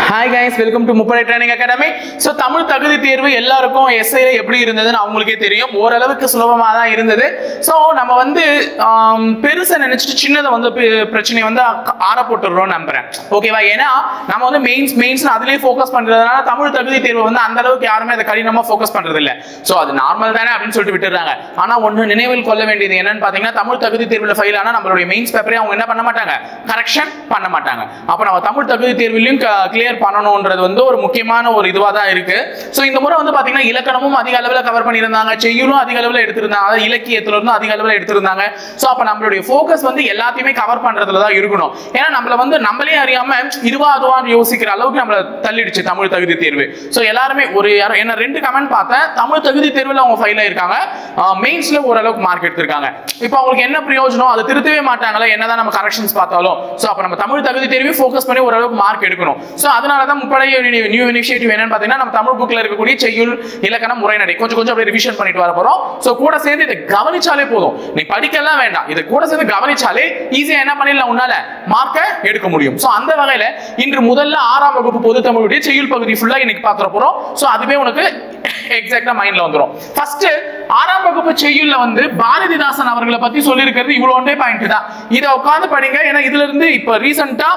Hi guys welcome to Muppadai training academy so Tamil தகுதி தேர்வு எல்லாருக்கும் எஸ்ஐல எப்படி இருந்ததுன்னு அவங்களுக்கே தெரியும் ஓரளவுக்கு சுலபமாக தான் இருந்தது ஸோ நம்ம வந்து ஆம், பெருசா நினைச்சிட்டு சின்னதை வந்து பி- பிரச்சனையை வந்து அ- ஆற போட்டுடுறோம் நம்புறேன் ஓகேவா ஏன்னா நம்ம வந்து மெயின்ஸ் மெயின்ஸ் அதுலேயே ஃபோக்கஸ் பண்றதுனால தமிழ் தகுதி தேர்வு வந்து அந்த அளவுக்கு யாருமே அதை கடினமா ஃபோக்கஸ் பண்றது இல்ல ஸோ அது நார்மல் தானே அப்படின்னு சொல்லிட்டு விட்டுறாங்க ஆனா ஒன்று நினைவில் கொள்ள வேண்டியது என்னன்னு பார்த்தீங்கன்னா தமிழ் தகுதி தேர்வில் ஃபெயில் ஆனால் நம்மளுடைய மெயின்ஸ் பேப்பரே அவங்க என்ன பண்ண மாட்டாங்க கரெக்ஷன் பண்ண மாட்டாங்க அப்போ நம்ம தமிழ் தகுதி தேர்விலையும் கிளியர் பண்ணணுன்றது வந்து ஒரு முக்கியமான ஒரு இதுவாக தான் இருக்கு ஸோ இந்த முறை வந்து பார்த்தீங்கன்னா இலக்கணமும் அதிக அளவில் கவர் பண்ணியிருந்தாங்க செய்யுளும் அதிக அளவில் எடுத்திருந்தாங்க அதாவது இலக்கியத்துல இருந்தும் அதிக அளவில் எடுத்திருந்தாங்க ஸோ அப்போ நம்மளுடைய ஃபோக்கஸ் வந்து எல்லாத்தையுமே கவர் பண்றதுல தான் இருக்கணும் ஏன்னா நம்மள வந்து நம்மளே அறியாம இதுவா அதுவான்னு யோசிக்கிற அளவுக்கு நம்மள தள்ளிடுச்சு தமிழ் தகுதி தேர்வு ஸோ எல்லாருமே ஒரு யாரோ- என்ன ரெண்டு கமெண்ட் பார்த்தேன் தமிழ் தகுதி தேர்வில் அவங்க ஃபைல் ஆயிருக்காங்க மெயின்ஸ்ல ஓரளவுக்கு மார்க் எடுத்திருக்காங்க இப்போ அவங்களுக்கு என்ன பிரயோஜனம் அதை திருத்தவே மாட்டாங்களா என்னதான் நம்ம கரெக்ஷன்ஸ் பார்த்தாலும் ஸோ அப்போ நம்ம தமிழ் தகுதி தேர்வையும் ஃபோக்கஸ் பண்ணி ஓரளவுக்கு மார்க் எடுக்கணும் ஸோ அதனால தான் முப்படைய நியூ இனிஷியேட்டிவ் என்னன்னு பார்த்தீங்கன்னா நம்ம தமிழ் புக்கில் இருக்கக்கூடிய செய்யுள் இலக்கணம் உரைநடை கொஞ்சம் கொஞ்சம் அப்படியே ரிவிஷன் பண்ணிட்டு வர போறோம் ஸோ கூட சேர்ந்து இதை கவனிச்சாலே போதும் நீ படிக்கலாம் வேண்டாம் இதை கூட சேர்ந்து கவனிச்சாலே ஈஸியா என்ன பண்ணிடலாம் உன்னால மார்க்கை எடுக்க முடியும் ஸோ அந்த வகையில இன்று முதல்ல ஆறாம் வகுப்பு பொது தமிழுடைய செய்யுள் பகுதி ஃபுல்லா இன்னைக்கு பார்த்துட போறோம் ஸோ அதுவே உனக்கு எக்ஸாக்டா மைண்ட்ல வந்துரும் ஃபர்ஸ்ட் ஆறாம் வகுப்பு செய்யுள்ல வந்து பாரதிதாசன் அவர்களை பத்தி சொல்லியிருக்கிறது இவ்வளவு ஒன்றே பாயிண்ட் தான் இதை உட்காந்து படிங்க ஏன்னா இதுல இருந்து இப்ப ரீசெண்டா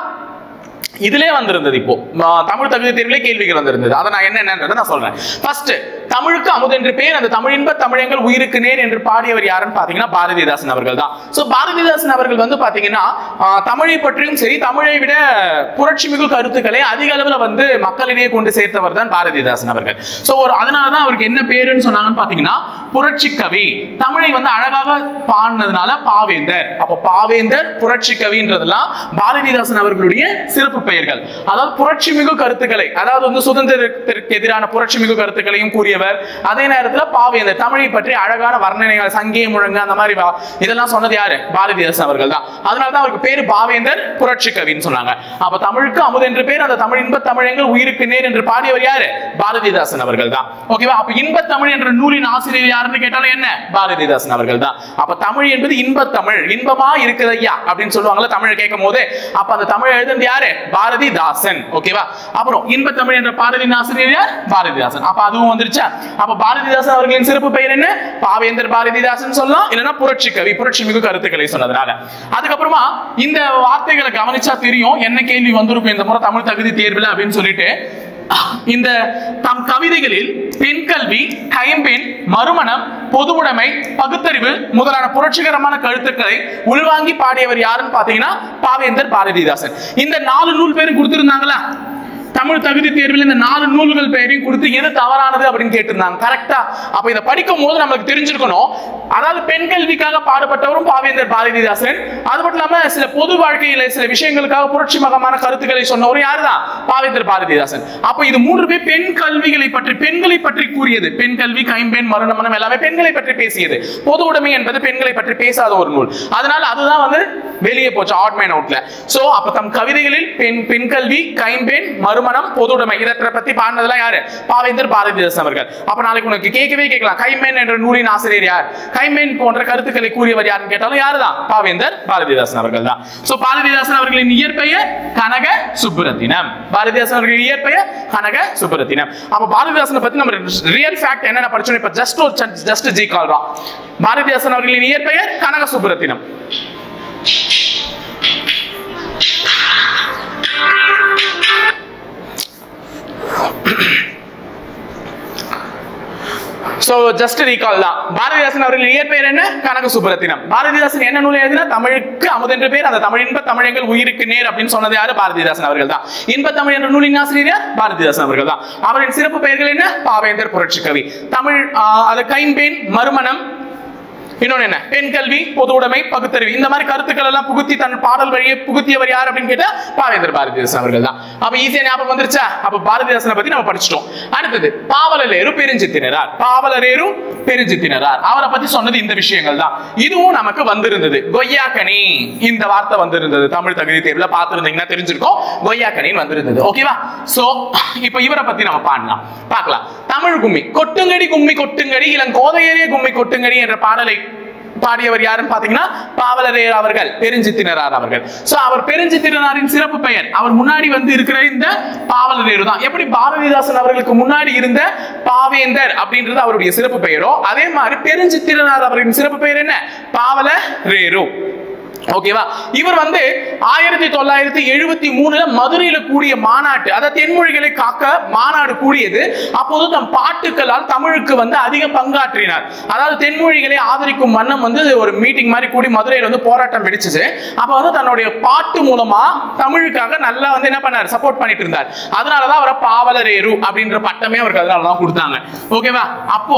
இதுலயே வந்திருந்தது இப்போ ஆ, தமிழ் தகுதி தேர்விலே கேள்விகள் வந்திருந்தது அதை நான் என்னன்றதை நான் சொல்றேன் ஃபர்ஸ்ட் தமிழுக்கு அமுது என்று பேர் அந்த தமிழின்ப தமிழங்கள் உயிருக்கு நேர் என்று பாடியவர் யாருன்னு பாத்தீங்கன்னா பாரதிதாசன் அவர்கள் தான் சோ பாரதிதாசன் அவர்கள் வந்து பாத்தீங்கன்னா ஆ, தமிழை பற்றியும் சரி தமிழை விட புரட்சி மிகு கருத்துக்களை அதிக அளவுல வந்து மக்களிடையே கொண்டு சேர்த்தவர் தான் பாரதிதாசன் அவர்கள் சோ ஒரு அதனால தான் அவருக்கு என்ன பேருன்னு சொன்னாங்கன்னு பாத்தீங்கன்னா புரட்சி கவி தமிழை வந்து அழகாக பாடினதுனால பாவேந்தர் அப்ப பாவேந்தர் புரட்சி கவின்றதெல்லாம் பாரதிதாசன் அவர்களுடைய சிறப்பு பெயர்கள் அதாவது புரட்சி மிகு கருத்துக்களை அதாவது வந்து சுதந்திரத்திற்கு எதிரான புரட்சி மிகு கருத்துக்களையும் கூறியவர் அதே நேரத்துல பாவேந்தர் தமிழை பற்றி அழகான வர்ணனைகள் சங்கே முழங்கு அந்த மாதிரி வா- இதெல்லாம் சொன்னது யாரு பாரதிதாசன் அவர்கள் தான் அதனால தான் அவருக்கு பேரு பாவேந்தர் புரட்சி கவின்னு சொன்னாங்க அப்ப தமிழுக்கு அமுது என்று பேர் அந்த தமிழ் இன்ப தமிழங்கள் உயிருக்கு நேர் என்று பாடியவர் யாரு பாரதிதாசன் அவர்கள் தான் ஓகேவா அப்ப இன்ப தமிழ் என்ற நூலின் ஆசிரியர் யாருன்னு கேட்டாலும் என்ன பாரதிதாசன் அவர்கள் தான் அப்ப தமிழ் என்பது இன்ப தமிழ் இன்பமா இருக்குது ஐயா அப்படின்னு சொல்லுவாங்கல்ல தமிழ் கேட்கும் போது அப்ப அந்த தமிழ் எழுதுனது யாரு பாரதிதாசன் ஓகேவா அப்புறம் இன்ப தமிழ் என்ற பாடலின் ஆசிரியர் யார் பாரதிதாசன் அப்ப அதுவும் வந்துருச்சா அப்ப பாரதிதாசன் அவர்களின் சிறப்பு பெயர் என்ன பாவேந்தர் பாரதிதாசன் சொல்லலாம் இல்லைன்னா புரட்சி கவி புரட்சி மிகு கருத்துக்களை சொன்னதுனால அதுக்கப்புறமா இந்த வார்த்தைகளை கவனிச்சா தெரியும் என்ன கேள்வி வந்திருக்கும் இந்த முறை தமிழ் தகுதி தேர்வில் அப்படின்னு சொல்லிட்டு இந்த தம் கவிதைகளில் பெண் கல்வி கைம்பெண் மறுமணம் பொதுவுடைமை பகுத்தறிவு முதலான புரட்சிகரமான கருத்துக்களை உள்வாங்கி பாடியவர் யாருன்னு பாத்தீங்கன்னா பாவேந்தர் பாரதிதாசன் இந்த நாலு நூல் பேரும் கொடுத்திருந்தாங்களா தமிழ் தகுதி தேர்வில் இந்த நாலு நூல்கள் பெயரையும் கொடுத்து எது தவறானது அப்படின்னு கேட்டிருந்தாங்க கரெக்டா அப்ப இதை படிக்கும் போது நமக்கு தெரிஞ்சிருக்கணும் அதாவது பெண் கல்விக்காக பாடுபட்டவரும் பாவேந்தர் பாரதிதாசன் அது மட்டும் இல்லாம சில பொது வாழ்க்கையில சில விஷயங்களுக்காக புரட்சி மகமான கருத்துக்களை சொன்னவரும் யாருதான் பாவேந்தர் பாரதிதாசன் அப்ப இது மூன்று பேர் பெண் கல்விகளை பற்றி பெண்களை பற்றி கூறியது பெண் கல்வி கைம்பெண் மறுநமனம் எல்லாமே பெண்களை பற்றி பேசியது பொது உடைமை என்பது பெண்களை பற்றி பேசாத ஒரு நூல் அதனால அதுதான் வந்து வெளியே போச்சு ஆட் மேன் அவுட்ல சோ அப்ப தம் கவிதைகளில் பெண் பெண் கல்வி கைம்பெண் மறுமணம் பொதுவுடைமை இதை பத்தி பாடினதெல்லாம் யாரு பாவேந்தர் பாரதிதாசன் அவர்கள் அப்ப நாளைக்கு உனக்கு கேட்கவே கேட்கலாம் கைம்பெண் என்ற நூலின் ஆசிரியர் யார் கைம்பெண் போன்ற கருத்துக்களை கூறியவர் யாருன்னு கேட்டாலும் யாருதான் பாவேந்தர் பாரதிதாசன் அவர்கள் தான் சோ பாரதிதாசன் அவர்களின் இயற்பெயர் கனக சுப்புரத்தினம் பாரதிதாசன் அவர்களின் இயற்பெயர் கனக சுப்புரத்தினம் அப்ப பாரதிதாசனை பத்தி நம்ம ரியல் ஃபேக்ட் என்னென்ன படிச்சோம் இப்ப ஜஸ்ட் ஒரு ஜஸ்ட் ஜி கால் தான் பாரதிதாசன் அவர்களின் இயற்பெயர் Kanaka Subburathinam so just recall தான் பாரதிதாசன் அவர்கள் இயற்பெயர் என்ன கனக சுப்புரத்தினம் பாரதிதாசன் என்ன நூல் எழுதினா தமிழுக்கு அமுது என்ற பேர் அந்த தமிழ் இன்ப தமிழங்கள் உயிருக்கு நேர் அப்படின்னு சொன்னது யாரு பாரதிதாசன் அவர்கள் தான் இன்ப தமிழ் என்ற நூலின் ஆசிரியர் யார்? பாரதிதாசன் அவர்கள் தான் அவரின் சிறப்பு பெயர்கள் என்ன பாவேந்தர் புரட்சி கவி தமிழ் ஆஹ், அது கைம்பெண் மறுமணம் இன்னொன்னு என்ன பெண் கல்வி பொது உடைமை பகுத்தறிவு இந்த மாதிரி கருத்துக்கள் எல்லாம் புகுத்தி தன் பாடல் வழியை புகுத்தியவர் யார் அப்படின்னு கேட்டா பாவேந்தர் பாரதிதாசன் அவர்கள் தான் அப்ப ஈஸியா ஞாபகம் வந்துருச்சா அப்ப பாரதிதாசனை பத்தி நம்ம படிச்சிட்டோம் அடுத்தது பாவலரேரு பெருஞ்சித்தினரார் பாவலரேரு பெருஞ்சித்தினரார் அவரை பத்தி சொன்னது இந்த விஷயங்கள் தான் இதுவும் நமக்கு வந்திருந்தது கொய்யாக்கனி இந்த வார்த்தை வந்திருந்தது தமிழ் தகுதி தேர்வுல பார்த்திருந்தீங்கன்னா தெரிஞ்சிருக்கும் கொய்யாக்கனின்னு வந்திருந்தது ஓகேவா சோ இப்போ இவரை பத்தி நம்ம பாடலாம் பார்க்கலாம் தமிழ் கும்மி கொட்டுங்கடி கும்மி கொட்டுங்கடி இளங்கோதையரே கும்மி கொட்டுங்கடி என்ற பாடலை பாடியவர் யாருன்னு பாத்தீங்கன்னா பாவலரேர் அவர்கள் பெருஞ்சித்தினரார் அவர்கள் சோ அவர் பெருஞ்சித்தினராரின் சிறப்பு பெயர் அவர் முன்னாடி வந்து இருக்கிற இந்த பாவலரேரு தான் எப்படி பாரதிதாசன் அவர்களுக்கு முன்னாடி இருந்த பாவேந்தர் அப்படின்றது அவருடைய சிறப்பு பெயரோ அதே மாதிரி பெருஞ்சித்திரனார் அவர்களின் சிறப்பு பெயர் என்ன பாவலரேரு ஓகேவா இவர் வந்து ஆயிரத்தி தொள்ளாயிரத்தி எழுபத்தி மூணுல மதுரையில கூடிய மாநாட்டு அதாவது தென்மொழிகளை காக்க மாநாடு கூடியது அப்போது தம் பாட்டுக்களால் தமிழுக்கு வந்து அதிக பங்காற்றினார் அதாவது தென்மொழிகளை ஆதரிக்கும் வண்ணம் வந்து ஒரு மீட்டிங் மாதிரி கூடி மதுரையில வந்து போராட்டம் வெடிச்சுச்சு அப்ப வந்து தன்னுடைய பாட்டு மூலமா தமிழுக்காக நல்லா வந்து என்ன பண்ணார் சப்போர்ட் பண்ணிட்டு இருந்தார் அதனாலதான் அவரை பாவலரேரு அப்படின்ற பட்டமே அவருக்கு அதனாலதான் கொடுத்தாங்க ஓகேவா அப்போ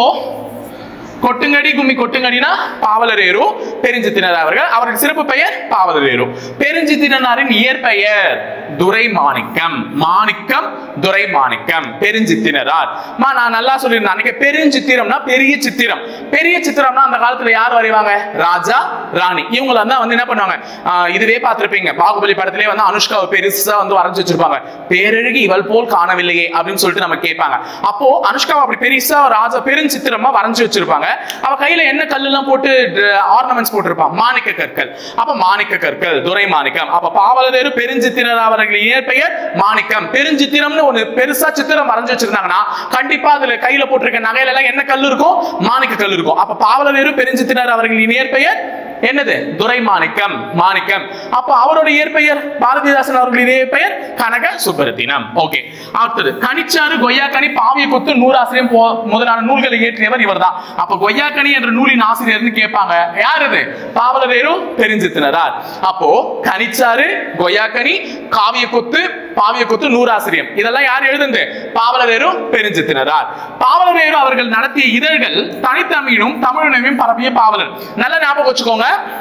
கொட்டுங்கடி கும்மி கொட்டுங்கடினா பாவலரேரு பெருஞ்சித்தினர் அவர்கள் அவரின் சிறப்பு பெயர் பாவலரேரு பெருஞ்சித்திரனாரின் இயற்பெயர் துரை மாணிக்கம் மாணிக்கம் துரை மாணிக்கம் பெருஞ்சித்தினரார் மா நான் நல்லா சொல்லியிருந்தேன் அன்னைக்கு பெருஞ்சித்திரம்னா பெரிய சித்திரம் பெரிய சித்திரம்னா அந்த காலத்துல யார் வரைவாங்க ராஜா ராணி இவங்கள தான் வந்து என்ன பண்ணுவாங்க ஆஹ் இதுவே பார்த்திருப்பீங்க பாகுபலி படத்திலே வந்து அனுஷ்காவை பெருசா வந்து வரைஞ்சு வச்சிருப்பாங்க பேரழகி இவள் போல் காணவில்லையே அப்படின்னு சொல்லிட்டு நம்ம கேட்பாங்க அப்போ அனுஷ்காவை அப்படி பெருசா ராஜா பெருஞ்சித்திரமா வரைஞ்சு வச்சிருப்பாங்க அவ கையில என்ன கல்லு எல்லாம் போட்டு ஆர்னமெண்ட்ஸ் போட்டிருப்பான் மாணிக்க கற்கள் அப்ப மாணிக்க கற்கள் துரை மாணிக்கம் அப்ப பாவலரேறு பெருஞ்சித்திரர் அவர்கள் இயற்பெயர் மாணிக்கம் பெருஞ்சித்திரம்னு ஒண்ணு பெருசா சித்திரம் வரைஞ்சு வச்சிருந்தாங்கன்னா கண்டிப்பா அதுல கையில போட்டிருக்க நகையில எல்லாம் என்ன கல் இருக்கும் மாணிக்க கல் இருக்கும் அப்ப பாவலரேறு பெருஞ்சித்திரர் அவர்களின் இயற்பெயர் என்னது துரை மாணிக்கம் மாணிக்கம் அப்ப அவருடைய இயற்பெயர் பாரதிதாசன் அவர்களின் இயற்பெயர் கனக சுப்பரத்தினம் ஓகே அடுத்தது கனிச்சாறு கொய்யாக்கனி பாவிய கொத்து நூறாசிரியம் போ முதலான நூல்களை இயற்றியவர் இவர்தான் அப்ப கொய்யாக்கனி என்ற நூலின் ஆசிரியர்னு கேட்பாங்க யார் இது பாவலரேரு பெருஞ்சித்தினரார் அப்போ கனிச்சாறு கொய்யாக்கனி காவிய கொத்து பாவிய கொத்து நூறாசிரியம் இதெல்லாம் யார் எழுதுந்து பாவலரேரு பெருஞ்சித்தினரார் பாவலரேரு அவர்கள் நடத்திய இதழ்கள் தனித்தமிழும் தமிழுணவையும் பரப்பிய பாவலர் நல்ல ஞாபகம் வச்சுக்கோங்க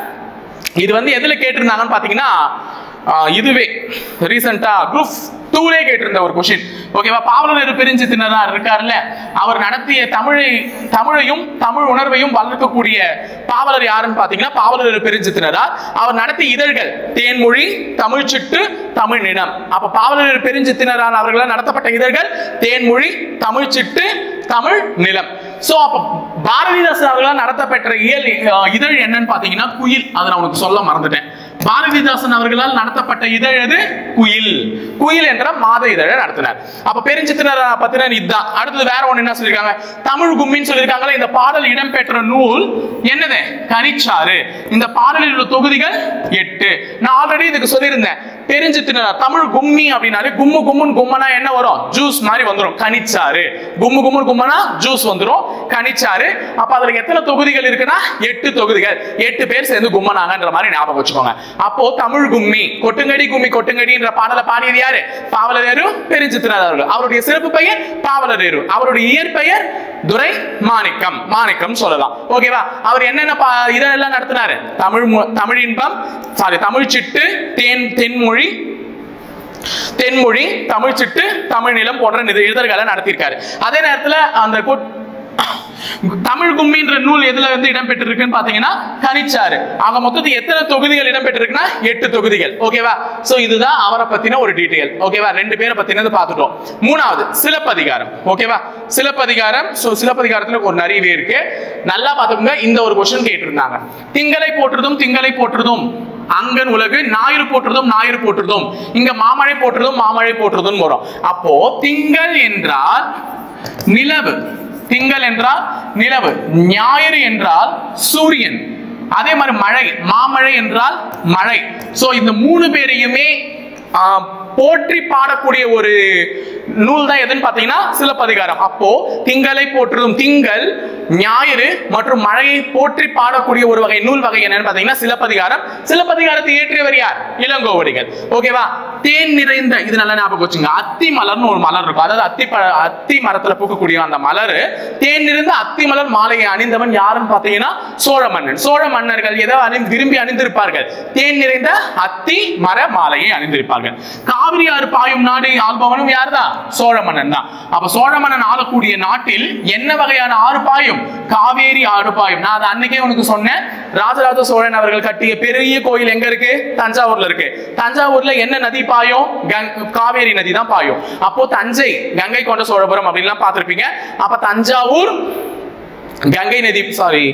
இது வந்து எதுல கேட்டிருந்தாங்கன்னு பாத்தீங்கன்னா ஆஹ், இதுவே ரீசெண்டா குரூப் டூலே கேட்டிருந்த ஒரு கொஷின் ஓகேவா பாவலர் பிரிஞ்சு தின்னதார் இருக்காருல்ல அவர் நடத்திய தமிழை தமிழையும் தமிழ் உணர்வையும் வளர்க்கக்கூடிய பாவலர் யாருன்னு பாத்தீங்கன்னா பாவலர் பிரிஞ்சு தின்னதார் அவர் நடத்திய இதழ்கள் தேன்மொழி தமிழ்ச்சிட்டு தமிழ் நிலம் அப்ப பாவலர் பெருஞ்சு திணறான் அவர்களால் நடத்தப்பட்ட இதழ்கள் தேன்மொழி தமிழ்ச்சிட்டு தமிழ் நிலம் சோ அப்ப பாரதிதாசன் அவர்களால் நடத்தப்பெற்ற இயல் அஹ், இதழ் என்னன்னு பாத்தீங்கன்னா குயில் அதை நான் உனக்கு சொல்ல மறந்துட்டேன் பாரதிதாசன் அவர்களால் நடத்தப்பட்ட இதழ் எது குயில் குயில் என்ற மாத இதழை நடத்தினார் அப்ப பெருஞ்சித்தினர் பத்தின இதுதான் அடுத்தது வேற ஒண்ணு என்ன சொல்லிருக்காங்க தமிழ் கும்மின்னு சொல்லியிருக்காங்களே இந்த பாடல் இடம்பெற்ற நூல் என்னது கனிச்சாறு இந்த பாடலில் உள்ள தொகுதிகள் எட்டு நான் ஆல்ரெடி இதுக்கு சொல்லியிருந்தேன் பெருஞ்சித்தினர் தமிழ் கும்மி அப்படின்னாலே கும்மு கும்முன்னு கும்மனா என்ன வரும் ஜூஸ் மாதிரி வந்துரும் கனிச்சாறு கும்மு கும்முன்னு கும்மனா ஜூஸ் வந்துரும் கனிச்சாறு அப்ப அதுல எத்தனை தொகுதிகள் இருக்குன்னா எட்டு தொகுதிகள் எட்டு பேர் சேர்ந்து கும்மனாங்கன்ற மாதிரி ஞாபகம் வச்சுக்கோங்க அப்போ தமிழ் கும்மி கொட்டுங்கடி கும்மி கொட்டுங்கடின்ற பாடலை பாடியது யாரு பாவலரேரு பெருஞ்சித்திரனார் அவர்கள் அவருடைய சிறப்பு பெயர் பாவலரேரு அவருடைய இயற்பெயர் துரை மாணிக்கம் மாணிக்கம் சொல்லலாம் ஓகேவா அவர் என்னென்ன பா- இதெல்லாம் நடத்தினாரு தமிழ் மு- தமிழ் இன்பம் சாரி தமிழ் சிட்டு தேன் தென்மொழி தென்மொழி தமிழ் சிட்டு தமிழ் நிலம் போன்ற நித- இதழ்களை நடத்தியிருக்காரு அதே நேரத்துல அந்த கொட்- தமிழ் கும்மின்ற நூல் எதுல வந்து இடம்பெற்றிருக்குன்னு பாத்தீங்கன்னா கனிச்சாறு ஆக மொத்தத்துக்கு எத்தனை தொகுதிகள் இடம்பெற்றிருக்குன்னா எட்டு தொகுதிகள் ஓகேவா சோ இதுதான் அவரை பத்தின ஒரு டீடைல் ஓகேவா ரெண்டு பேரை பத்தினது பார்த்துட்டோம் மூணாவது சிலப்பதிகாரம் ஓகேவா சிலப்பதிகாரம் சோ சிலப்பதிகாரத்துல ஒரு நிறையவே இருக்கு நல்லா பாத்துக்கோங்க இந்த ஒரு கொஸ்டின் கேட்டிருந்தாங்க திங்களை போற்றுதும் திங்களை போற்றுதும் அங்கன் உலகு ஞாயிறு போற்றுதும் ஞாயிறு போற்றுதும் இங்க மாமழை போற்றுதும் மாமழை போற்றுதும் வரும் அப்போ திங்கள் என்றால் நிலவு திங்கள் என்றால் நிலவு ஞாயிறு என்றால் சூரியன் அதே மாதிரி மழை மாமழை என்றால் மழை சோ இந்த மூணு பேரையுமே ஆ, போற்றி பாடக்கூடிய ஒரு நூல் தான் எதுன்னு பாத்தீங்கன்னா சிலப்பதிகாரம் அப்போ திங்களை போற்றுதும் திங்கள் ஞாயிறு மற்றும் மழையை போற்றி பாடக்கூடிய ஒரு வகை நூல் வகை என்னன்னு பாத்தீங்கன்னா சிலப்பதிகாரம் சிலப்பதிகாரத்தை இயற்றியவர் யார் இளங்கோவடிகள் ஓகேவா தேன் நிறைந்த இது நல்லா ஞாபகம் வச்சுங்க அத்தி மலர்னு ஒரு மலர் இருக்கும் அதாவது அத்தி பழ அத்தி மரத்துல பூக்கக்கூடிய அந்த மலர் தேன் நிறைந்த அத்தி மலர் மாலையை அணிந்தவன் யாருன்னு பாத்தீங்கன்னா சோழ மன்னன் சோழ மன்னர்கள் எதை அணி விரும்பி அணிந்திருப்பார்கள் தேன் நிறைந்த அத்தி மர மாலையை அணிந்திருப்பார்கள் காவிரி ஆறு பாயும் நாடு ஆள்பவனும் யார்தான் சோழ மன்னன் தான் அப்ப சோழ மன்னன் ஆளக்கூடிய நாட்டில் என்ன வகையான ஆறு பாயும் காவேரி ஆறு பாயும் நான் அதை அன்னைக்கே உனக்கு சொன்னேன் ராஜராஜ சோழன் அவர்கள் கட்டிய பெரிய கோயில் எங்க இருக்கு தஞ்சாவூர்ல இருக்கு தஞ்சாவூர்ல என்ன நதி பாயும் கங்- காவேரி நதி தான் பாயும் அப்போ தஞ்சை கங்கை கொண்ட சோழபுரம் அப்படின்லாம் பார்த்திருப்பீங்க அப்ப தஞ்சாவூர் கங்கை நதி சாரி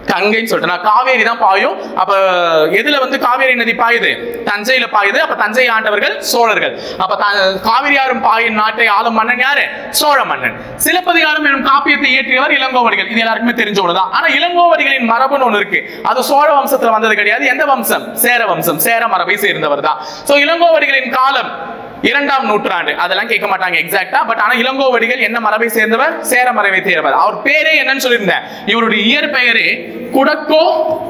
கங்கைன்னு சொல்லிட்டு நான் காவேரி தான் பாயும் அப்ப எதுல வந்து காவேரி நதி பாயுது தஞ்சையில பாயுது அப்ப தஞ்சை ஆண்டவர்கள் சோழர்கள் அப்ப த- காவிரியாரும் பாயும் நாட்டை ஆளும் மன்னன் யாரு சோழ மன்னன் சிலப்பதிகாரம் எனும் காப்பியத்தை இயற்றியவர் இளங்கோவடிகள் இது எல்லாருக்குமே தெரிஞ்ச ஒண்ணுதான் ஆனா இளங்கோவடிகளின் மரபுன்னு ஒண்ணு இருக்கு அது சோழ வம்சத்துல வந்தது கிடையாது எந்த வம்சம் சேர வம்சம் சேர மரபை சேர்ந்தவர் தான் சோ இளங்கோவடிகளின் காலம் இரண்டாம் நூற்றாண்டு அதெல்லாம் கேட்க மாட்டாங்க எக்ஸாக்டா பட் ஆனா இளங்கோவடிகள் என்ன மரபை சேர்ந்தவர் சேர மரபை சேர்ந்தவர் அவர் பேரே என்னன்னு சொல்லியிருந்தேன் இவருடைய இயற்பெயரே குடக்கோ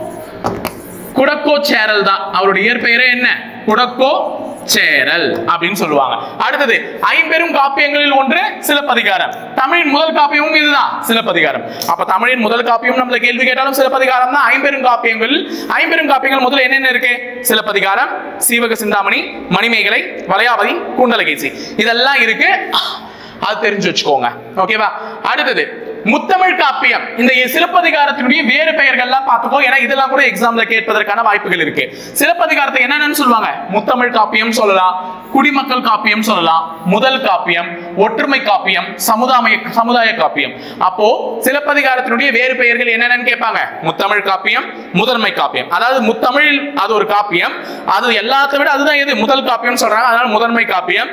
குடக்கோ சேரல் தான் அவருடைய இயற்பெயரே என்ன குடக்கோ சேரல் அப்படின்னு சொல்லுவாங்க அடுத்தது ஐம்பெரும் காப்பியங்களில் ஒன்று சிலப்பதிகாரம் தமிழின் முதல் காப்பியமும் இதுதான் சிலப்பதிகாரம் அப்ப தமிழின் முதல் காப்பியம் நம்மள கேள்வி கேட்டாலும் சிலப்பதிகாரம் தான் ஐம்பெரும் காப்பியங்கள் ஐம்பெரும் காப்பியங்கள் முதல்ல என்னென்ன இருக்கு சிலப்பதிகாரம் சீவக சிந்தாமணி மணிமேகலை வளையாபதி குண்டலகேசி இதெல்லாம் இருக்கு அது தெரிஞ்சு வச்சுக்கோங்க ஓகேவா அடுத்தது முத்தமிழ் காப்பியம் இந்த சிலப்பதிகாரத்தினுடைய வேறு பெயர்கள்லாம் பார்த்துக்கோ ஏன்னா இதெல்லாம் கூட எக்ஸாம்ல கேட்பதற்கான வாய்ப்புகள் இருக்கு சிலப்பதிகாரத்தை என்னென்னு சொல்லுவாங்க முத்தமிழ் காப்பியம் சொல்லலாம் குடிமக்கள் காப்பியம் சொல்லலாம் முதல் காப்பியம் ஒற்றுமை காப்பியம் சமுதாய சமுதாய காப்பியம் அப்போ சிலப்பதிகாரத்தினுடைய வேறு பெயர்கள் என்னென்னு கேட்பாங்க முத்தமிழ் காப்பியம் முதன்மை காப்பியம் அதாவது முத்தமிழ் அது ஒரு காப்பியம் அது எல்லாத்தை விட அதுதான் எது முதல் காப்பியம் சொல்றாங்க அதனால முதன்மை காப்பியம்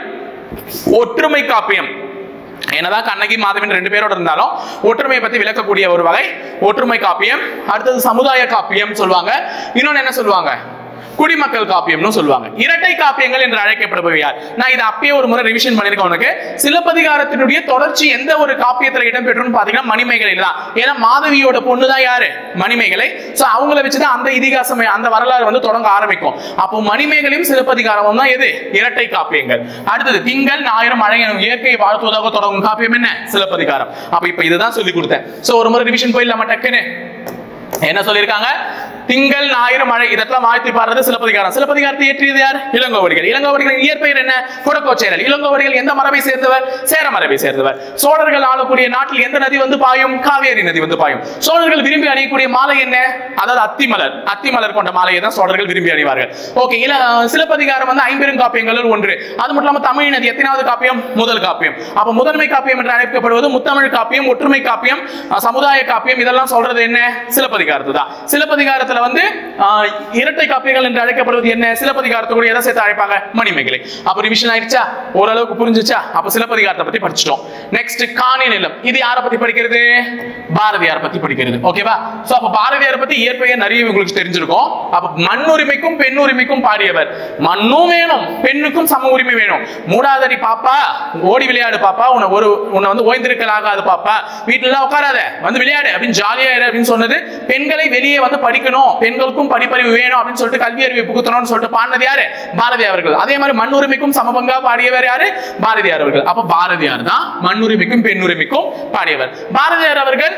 ஒற்றுமை காப்பியம் என்னதான் கண்ணகி மாதவன் ரெண்டு பேரோட இருந்தாலும் ஒற்றுமையை பத்தி விளக்கக்கூடிய ஒரு வகை ஒற்றுமை காப்பியம் அடுத்தது சமுதாய காப்பியம் சொல்லுவாங்க இன்னொன்னு என்ன சொல்லுவாங்க குடிமக்கள் காப்பியம்னு சொல்லுவாங்க இரட்டை காப்பியங்கள் என்று அழைக்கப்படுபவை யார் நான் இதை அப்பயே ஒரு முறை ரிவிஷன் பண்ணிருக்கேன் உனக்கு சிலப்பதிகாரத்தினுடைய தொடர்ச்சி எந்த ஒரு காப்பியத்துல இடம்பெற்றுன்னு பாத்தீங்கன்னா மணிமேகலை தான் ஏன்னா மாதவியோட பொண்ணு தான் யாரு மணிமேகலை சோ அவங்கள வச்சுதான் அந்த இதிகாசம் அந்த வரலாறு வந்து தொடங்க ஆரம்பிக்கும் அப்போ மணிமேகலையும் சிலப்பதிகாரமும் தான் எது இரட்டை காப்பியங்கள் அடுத்தது திங்கள் ஞாயிறு மழை எனும் இயற்கையை வாழ்த்துவதாக தொடங்கும் காப்பியம் என்ன சிலப்பதிகாரம் அப்ப இப்ப இதுதான் சொல்லி கொடுத்தேன் சோ ஒரு முறை ரிவிஷன் போயிடலாமா டக்குன்னு என்ன சொல்லியிருக்காங்க திங்கள் ஞாயிறு மழை இதெல்லாம் வாழ்த்தி பாடுறது சிலப்பதிகாரம் சிலப்பதிகாரத்தை இயற்றியது யார் இளங்கோவடிகள் இளங்கோவடிகளின் இயற்பெயர் என்ன குடக்கோச்சேரல் இளங்கோவடிகள் எந்த மரபை சேர்ந்தவர் சேர மரபை சேர்ந்தவர் சோழர்கள் ஆளக்கூடிய நாட்டில் எந்த நதி வந்து பாயும் காவேரி நதி வந்து பாயும் சோழர்கள் விரும்பி அணியக்கூடிய மாலை என்ன அதாவது அத்திமலர் அத்திமலர் கொண்ட மாலையை தான் சோழர்கள் விரும்பி அணிவார்கள் ஓகே இல சிலப்பதிகாரம் வந்து ஐம்பெரும் காப்பியங்களில் ஒன்று அது மட்டும் இல்லாம தமிழ் நதி எத்தனாவது காப்பியம் முதல் காப்பியம் அப்ப முதன்மை காப்பியம் என்று அழைக்கப்படுவது முத்தமிழ் காப்பியம் ஒற்றுமை காப்பியம் அஹ், சமுதாய காப்பியம் இதெல்லாம் சொல்றது என்ன சிலப்பதிகாரத்து தான் சிலப்பதிகாரத்துல வந்து ஆஹ், இரட்டை காப்பியங்கள் என்று அழைக்கப்படுவது என்ன சிலப்பதிகாரத்தை கூட எதை சேர்த்து அழைப்பாங்க மணிமேகலை அப்ப ரிவிஷன் ஆயிடுச்சா ஓரளவுக்கு புரிஞ்சுச்சா அப்ப சிலப்பதிகாரத்தை பத்தி படிச்சிட்டோம் நெக்ஸ்ட் காணி நிலம் இது யாரை பத்தி படிக்கிறது பாரதியார் பத்தி படிக்கிறது ஓகேவா சோ அப்ப பாரதியார் பத்தி இயற்பெயர் நிறைய உங்களுக்கு தெரிஞ்சிருக்கும் அப்ப மண் உரிமைக்கும் பெண் உரிமைக்கும் பாடியவர் மண்ணும் வேணும் பெண்ணுக்கும் சம உரிமை வேணும் மூடாதடி பாப்பா ஓடி விளையாடு பாப்பா உன்னை ஒரு உன்னை வந்து ஓய்ந்திருக்கல் ஆகாது பாப்பா வீட்டுல எல்லாம் உட்காராத வந்து விளையாடு அப்படின்னு ஜாலியா இரு அப்படின்னு சொன்னது பெண்களை வெளியே வந்து படிக்கணும் பெண்களுக்கும் படிப்பறிவு வேணும் அப்படின்னு சொல்லிட்டு கல்வி அறிவை புகுத்தணும்னு சொல்லிட்டு பாடினது யாரு பாரதியார் அவர்கள் அதே மாதிரி மண் உரிமைக்கும் சமபங்கா பாடியவர் யாரு பாரதியார் அவர்கள் அப்ப பாரதியார் தான் மண் உரிமைக்கும் பெண் உரிமைக்கும் பாடியவர் பாரதியார் அவர்கள்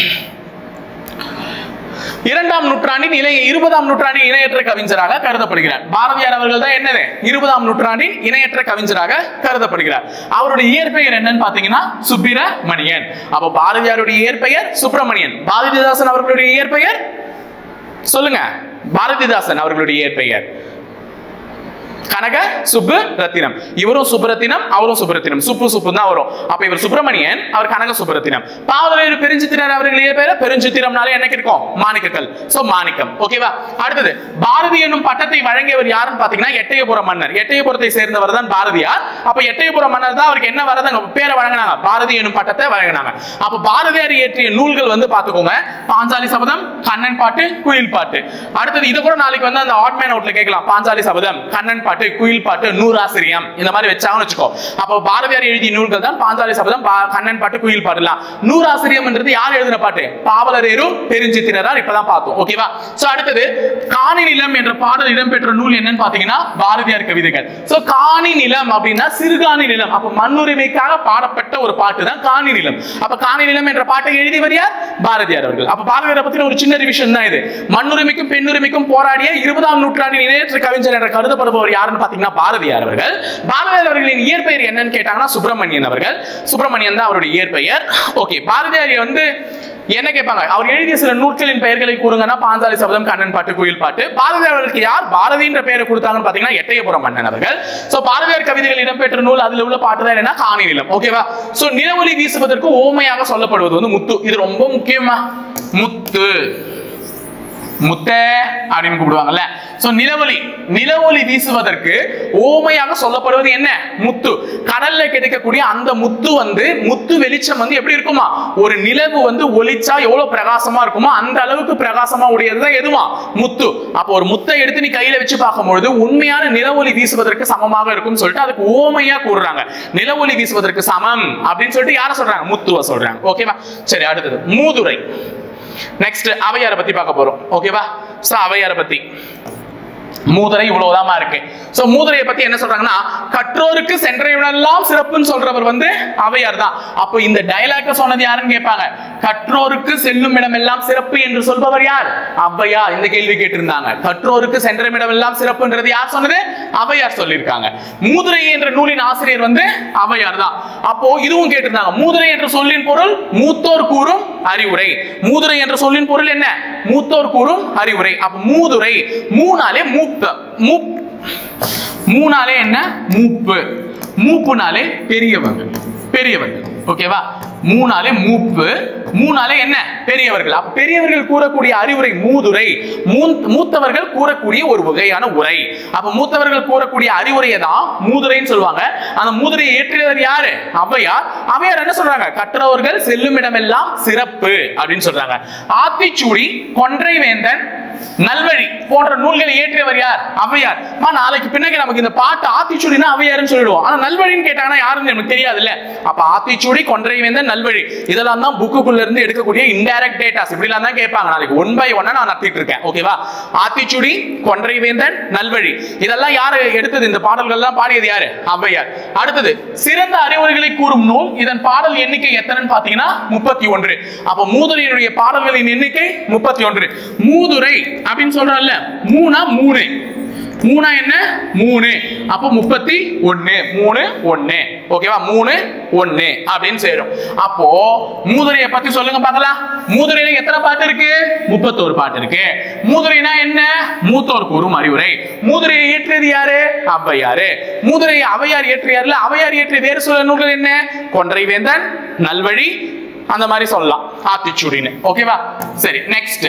இரண்டாம் நூற்றாண்டின் இளைய இருபதாம் நூற்றாண்டின் இணையற்ற கவிஞராக கருதப்படுகிறார் பாரதியார் அவர்கள் தான் என்னது இருபதாம் நூற்றாண்டின் இணையற்ற கவிஞராக கருதப்படுகிறார் அவருடைய இயற்பெயர் என்னன்னு பாத்தீங்கன்னா சுப்பிரமணியன் அப்ப பாரதியாருடைய இயற்பெயர் சுப்பிரமணியன் பாரதிதாசன் அவர்களுடைய இயற்பெயர் சொல்லுங்க பாரதிதாசன் அவர்களுடைய இயற்பெயர் கனக சுப்பு ரத்தினம் இவரும் சுப்புரத்தினம் அவரும் சுப்புரத்தினம் சுப்பு சுப்பு தான் வரும் அப்ப இவர் சுப்பிரமணியன் அவர் கனக சுப்புரத்தினம் பாவலர் பெருஞ்சித்திரர் அவர்கள் பேர பெருஞ்சித்திரம்னாலே என்ன இருக்கும் மாணிக்கக்கல் சோ மாணிக்கம் ஓகேவா அடுத்தது பாரதி என்னும் பட்டத்தை வழங்கியவர் யாருன்னு பாத்தீங்கன்னா எட்டயபுரம் மன்னர் எட்டயபுரத்தை சேர்ந்தவர் தான் பாரதியார் அப்ப எட்டயபுரம் மன்னர் தான் அவருக்கு என்ன வரதுங்க பேரை வழங்கினாங்க பாரதி என்னும் பட்டத்தை வழங்கினாங்க அப்ப பாரதியார் இயற்றிய நூல்கள் வந்து பாத்துக்கோங்க பாஞ்சாலி சபதம் கண்ணன் பாட்டு குயில் பாட்டு அடுத்தது இது கூட நாளைக்கு வந்து அந்த ஆட்மேன் அவுட்ல கேட்கலாம் பாஞ்சாலி சபதம் கண்ணன் பாட்டு குயில் பாட்டு நூறாசிரியம் இந்த மாதிரி வச்சாங்கன்னு வச்சுக்கோ அப்போ பாரதியார் எழுதிய நூல்கள் தான் பாஞ்சாலி சபதம் பா- கண்ணன் பாட்டு குயில் பாட்டுலாம் நூறாசிரியம்ன்றது யார் எழுதின பாட்டு பாவலரேரு பெருஞ்சித்தினரார் இப்பதான் பார்த்தோம் ஓகேவா சோ அடுத்தது காணி நிலம் என்ற பாடல் இடம்பெற்ற நூல் என்னன்னு பாத்தீங்கன்னா பாரதியார் கவிதைகள் சோ காணி நிலம் அப்படின்னா சிறுகாணி நிலம் அப்ப மண்ணுரிமைக்காக பாடப்பட்ட ஒரு பாட்டு தான் காணி நிலம் அப்ப காணி நிலம் என்ற பாட்டை எழுதியவர் யார் பாரதியார் அவர்கள் அப்ப பாரதியாரை பத்தின ஒரு சின்ன ரிவிஷன் தான் இது மண்ணுரிமைக்கும் பெண்ணுரிமைக்கும் போராடிய இருபதாம் நூற்றாண்டின் இணையற்ற கவிஞர் என்ற கருதப்படுபவர் யாருன்னு பாத்தீங்கன்னா பாரதியார் அவர்கள் பாரதியார் அவர்களின் இயற்பெயர் என்னன்னு கேட்டாங்கன்னா சுப்பிரமணியன் அவர்கள் சுப்பிரமணியன் தான் அவருடைய இயற்பெயர் ஓகே பாரதியார் வந்து என்ன கேட்பாங்க அவர் எழுதிய சில நூல்களின் பெயர்களை கூறுங்கன்னா பாஞ்சாலி சபதம் கண்ணன் பாட்டு குயில் பாட்டு பாரதியார் அவர்களுக்கு யார் பாரதின்ற பெயரை கொடுத்தாங்கன்னு பாத்தீங்கன்னா எட்டயபுரம் மன்னன் அவர்கள் சோ பாரதியார் கவிதைகள் இடம்பெற்ற நூல் அதுல உள்ள பாட்டு தான் என்னன்னா காணி நிலம் ஓகேவா சோ நிலவொளி வீசுவதற்கு ஓமையாக சொல்லப்படுவது வந்து முத்து இது ரொம்ப முக்கியமா முத்து முத்த அப்படின்னு கூப்பிடுவாங்கல்ல சோ நிலவொளி நிலவொளி வீசுவதற்கு ஓமையாக சொல்லப்படுவது என்ன முத்து கடல்ல கிடைக்கக்கூடிய அந்த முத்து வந்து முத்து வெளிச்சம் வந்து எப்படி இருக்குமா ஒரு நிலவு வந்து ஒளிச்சா எவ்வளவு பிரகாசமா இருக்குமோ அந்த அளவுக்கு பிரகாசமா உடையதுதான் எதுவா முத்து அப்போ ஒரு முத்தை எடுத்து நீ கையில வச்சு பார்க்கும்பொழுது உண்மையான நிலவொளி வீசுவதற்கு சமமாக இருக்கும்னு சொல்லிட்டு அதுக்கு ஓமையா கூறுறாங்க நிலவொளி வீசுவதற்கு சமம் அப்படின்னு சொல்லிட்டு யார சொல்றாங்க முத்துவ சொல்றாங்க ஓகேவா சரி அடுத்தது மூதுரை நெக்ஸ்ட் அவையாரை பத்தி பார்க்க போறோம் ஓகேவா சோ அவையாரை பத்தி மூதுரை இவ்வளவுதாமா இருக்கு சோ மூதுரையை பத்தி என்ன சொல்றாங்கன்னா கற்றோருக்கு சென்றவிடெல்லாம் சிறப்புன்னு சொல்றவர் வந்து அவையார் தான் அப்போ இந்த டயலாக்க சொன்னது யாருன்னு கேட்பாங்க கற்றோருக்கு செல்லும் இடமெல்லாம் சிறப்பு என்று சொல்பவர் யார் அவ்வையா இந்த கேள்வி கேட்டிருந்தாங்க கற்றோருக்கு சென்ற இடமெல்லாம் சிறப்புன்றது யார் சொன்னது அவையார் சொல்லியிருக்காங்க மூதுரை என்ற நூலின் ஆசிரியர் வந்து அவையார் தான் அப்போ இதுவும் கேட்டிருந்தாங்க மூதுரை என்ற சொல்லின் பொருள் மூத்தோர் கூறும் அறிவுரை மூதுரை என்ற சொல்லின் பொருள் என்ன மூத்தோர் கூறும் அறிவுரை அப்ப மூதுரை மூணாலே மூப்ப மூப் மூணாலே என்ன மூப்பு மூப்புனாலே பெரியவங்க பெரியவங்க ஓகேவா மூணாலே மூப்பு மூணாலே என்ன பெரியவர்கள் அப்ப பெரியவர்கள் கூறக்கூடிய அறிவுரை மூதுரை மூந்- மூத்தவர்கள் கூறக்கூடிய ஒரு வகையான உரை அப்ப மூத்தவர்கள் கூறக்கூடிய அறிவுரையை தான் மூதுரைன்னு சொல்லுவாங்க அந்த மூதுரையை ஏற்றியவர் யாரு அவ்வையார் அவ்வையார் என்ன சொல்றாங்க கற்றவர்கள் செல்லும் இடமெல்லாம் சிறப்பு அப்படின்னு சொல்றாங்க ஆத்திச்சூடி கொன்றை வேந்தன் நல்வழி போன்ற நூல்களை இயற்றியவர் யார் அவ்வையார் அம்மா, நாளைக்கு பின்னாடி நமக்கு இந்த பாட்டு ஆத்திச்சூடினா அவ்வையார்னு சொல்லிடுவோம் ஆனா நல்வழின்னு கேட்டாங்கன்னா யாருன்னு நமக்கு தெரியாதுல்ல அப்ப ஆத்திச்சூடி கொன்றை வேந்தன் நல்வழி இதெல்லாம் தான் புக்குக்குள்ள இருந்து எடுக்கக்கூடிய இன்டைரக்ட் டேட்டாஸ் இப்படிலாம் தான் கேட்பாங்க நாளைக்கு ஒன் பை ஒன்னா நான் நடத்திட்டு இருக்கேன் ஓகேவா ஆத்திச்சூடி கொன்றை வேந்தன் நல்வழி இதெல்லாம் யாரு எடுத்தது இந்த பாடல்கள் எல்லாம் பாடியது யாரு அவ்வையார் அடுத்தது சிறந்த அறிவுரைகளை கூறும் நூல் இதன் பாடல் எண்ணிக்கை எத்தனைன்னு பாத்தீங்கன்னா முப்பத்தி ஒன்று அப்ப மூதுரையினுடைய பாடல்களின் எண்ணிக்கை முப்பத்தி ஒன்று மூதுரை அப்படின்னு சொல்றோம்ல மூணா மூணு மூணா என்ன மூணு அப்ப முப்பத்தி ஒண்ணு மூணு ஒண்ணு ஓகேவா மூணு ஒண்ணு அப்படின்னு சேரும் அப்போ மூதுரையை பத்தி சொல்லுங்க பார்க்கலாம் மூதுரையில எத்தனை பாட்டு இருக்கு முப்பத்தோரு பாட்டு இருக்கு மூதுரைனா என்ன மூத்தோர் கூறும் அறிவுரை மூதுரையை இயற்றியது யாரு அவ்வையாரு மூதுரையை அவையார் இயற்றியார்ல அவையார் இயற்றிய வேறு சில நூல்கள் என்ன கொன்றை வேந்தன் நல்வழி அந்த மாதிரி சொல்லலாம் ஆத்திச்சூடின்னு ஓகேவா சரி நெக்ஸ்ட்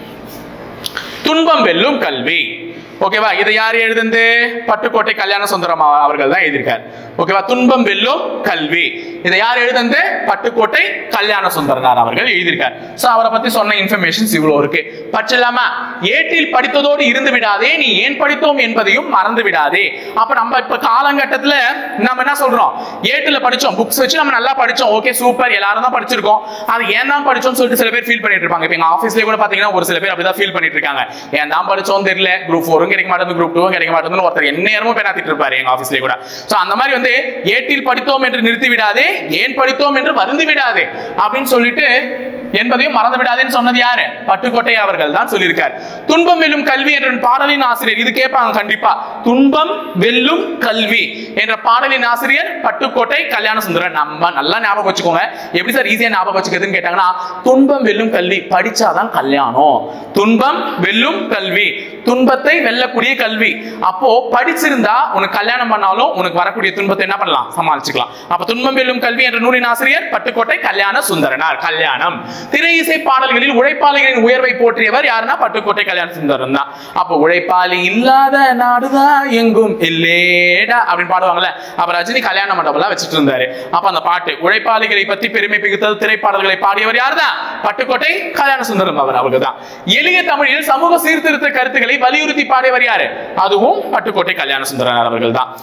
துன்பம் வெல்லும் கல்வி ஓகேவா இதை யார் எழுதுந்து பட்டுக்கோட்டை கல்யாண சுந்தரம் அவ- அவர்கள் தான் எழுதியிருக்கார் ஓகேவா துன்பம் வெல்லும் கல்வி இதை யார் எழுதுந்து பட்டுக்கோட்டை கல்யாண சுந்தரனார் அவர்கள் எழுதியிருக்கார் சோ அவரை பத்தி சொன்ன இன்ஃபர்மேஷன்ஸ் இவ்வளவு இருக்கு பற்றில்லாமா ஏட்டில் படித்ததோடு இருந்து விடாதே நீ ஏன் படித்தோம் என்பதையும் மறந்து விடாதே அப்ப நம்ம இப்ப காலகட்டத்துல நம்ம என்ன சொல்றோம் ஏட்டுல படிச்சோம் புக்ஸ் வச்சு நம்ம நல்லா படிச்சோம் ஓகே சூப்பர் எல்லாரும் தான் படிச்சிருக்கோம் அது ஏன் தான் படிச்சோம்னு சொல்லிட்டு சில பேர் ஃபீல் பண்ணிட்டு இருப்பாங்க இப்ப எங்க ஆஃபீஸ்லயே கூட பாத்தீங்கன்னா ஒரு சில பேர் அப்படிதான் ஃபீல் பண்ணிட்டு இருக்காங்க ஏன் தான் படிச்சோம் தெரியல குரூப் ஃபோரும் கிடைக்க மாட்டேங்குது குரூப் டூவும் கிடைக்க மாட்டேங்குதுன்னு ஒருத்தர் என்ன நேரமும் பேனாத்திட்டு இருப்பாரு எங்க ஆஃபீஸ்லயே கூட சோ அந்த மாதிரி வந்து ஏட்டில் படித்தோம் என்று நிறுத்தி விடாதே ஏன் படித்தோம் என்று வருந்து விடாதே அப்படின்னு சொல்லிட்டு என்பதையும் மறந்து விடாதேன்னு சொன்னது யாரு பட்டுக்கோட்டை அவர்கள் தான் சொல்லியிருக்கார் துன்பம் வெல்லும் கல்வி என்ற பாடலின் ஆசிரியர் இது கேட்பாங்க கண்டிப்பா துன்பம் வெல்லும் கல்வி என்ற பாடலின் ஆசிரியர் பட்டுக்கோட்டை கல்யாண சுந்தரன் நம்ம நல்லா ஞாபகம் வச்சுக்கோங்க எப்படி சார் ஈஸியா ஞாபகம் வச்சுக்கிறதுன்னு கேட்டாங்கன்னா துன்பம் வெல்லும் கல்வி படிச்சாதான் கல்யாணம் துன்பம் வெல்லும் கல்வி துன்பத்தை வெல்லக்கூடிய கல்வி அப்போ படிச்சிருந்தா உனக்கு கல்யாணம் பண்ணாலும் உனக்கு வரக்கூடிய துன்பத்தை என்ன பண்ணலாம் சமாளிச்சுக்கலாம் அப்ப துன்பம் வெல்லும் கல்வி என்ற நூலின் ஆசிரியர் பட்டுக்கோட்டை கல்யாண சுந்தரனார் கல்யாணம் திரை இசை பாடல்களில் உழைப்பாளிகளின் உயர்வை போற்றியவர் யாருன்னா பட்டுக்கோட்டை கல்யாண சுந்தரம் தான் அப்ப உழைப்பாளி இல்லாத நாடுதான் எங்கும் இல்லேடா அப்படின்னு பாடுவாங்கல்ல அப்ப ரஜினி கல்யாண மண்டபம்லாம் வச்சுட்டு இருந்தாரு அப்ப அந்த பாட்டு உழைப்பாளிகளை பத்தி பெருமை பிகுத்தல் திரைப்பாடல்களை பாடியவர் யார்தான் பட்டுக்கோட்டை கல்யாண சுந்தரம் அவர் அவர்கள் தான் எளிய தமிழில் சமூக சீர்திருத்த கருத்துக்களை வலியுறுத்தி பாடியவர் யாரு அதுவும் பட்டுக்கோட்டை கல்யாண சுந்தரனார் அவர்கள் தான்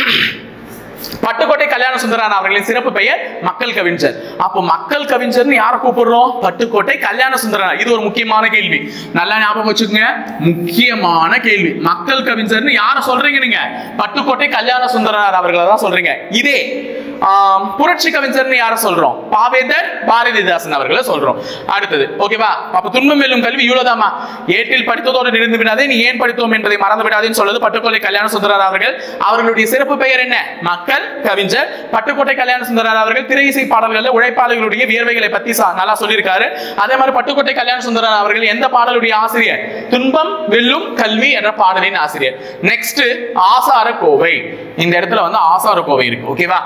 பட்டுக்கோட்டை கல்யாண சுந்தரன் அவர்களின் சிறப்பு பெயர் மக்கள் கவிஞர் அப்போ மக்கள் கவிஞர்னு யாரை கூப்பிடுறோம் பட்டுக்கோட்டை கல்யாண சுந்தரனார் இது ஒரு முக்கியமான கேள்வி நல்லா ஞாபகம் வச்சுக்கோங்க முக்கியமான கேள்வி மக்கள் கவிஞர்னு யாரை சொல்றீங்க நீங்க பட்டுக்கோட்டை கல்யாண சுந்தரனார் அவர்களை தான் சொல்றீங்க இதே ஆம், புரட்சி கவிஞர்னு யாரை சொல்றோம் பாவேந்தர் பாரதிதாசன் அவர்களை சொல்றோம் அடுத்தது ஓகேவா அப்ப துன்பம் வெல்லும் கல்வி இவ்வளவுதாமா ஏட்டில் படித்ததோடு நிறுந்து விடாதே நீ ஏன் படித்தோம் என்பதை மறந்து விடாதேன்னு சொல்றது பட்டுக்கோட்டை கல்யாண சுந்தரர் அவர்கள் அவர்களுடைய சிறப்பு பெயர் என்ன மக்கள் கவிஞர் பட்டுக்கோட்டை கல்யாண சுந்தரர் அவர்கள் திரை இசை பாடல்களில் உழைப்பாளர்களுடைய வியர்வைகளை பத்தி சா- நல்லா சொல்லியிருக்காரு அதே மாதிரி பட்டுக்கோட்டை கல்யாண சுந்தரர் அவர்கள் எந்த பாடலுடைய ஆசிரியர் துன்பம் வெல்லும் கல்வி என்ற பாடலின் ஆசிரியர் நெக்ஸ்ட் ஆசார கோவை இந்த இடத்துல வந்து ஆசார கோவை இருக்கு ஓகேவா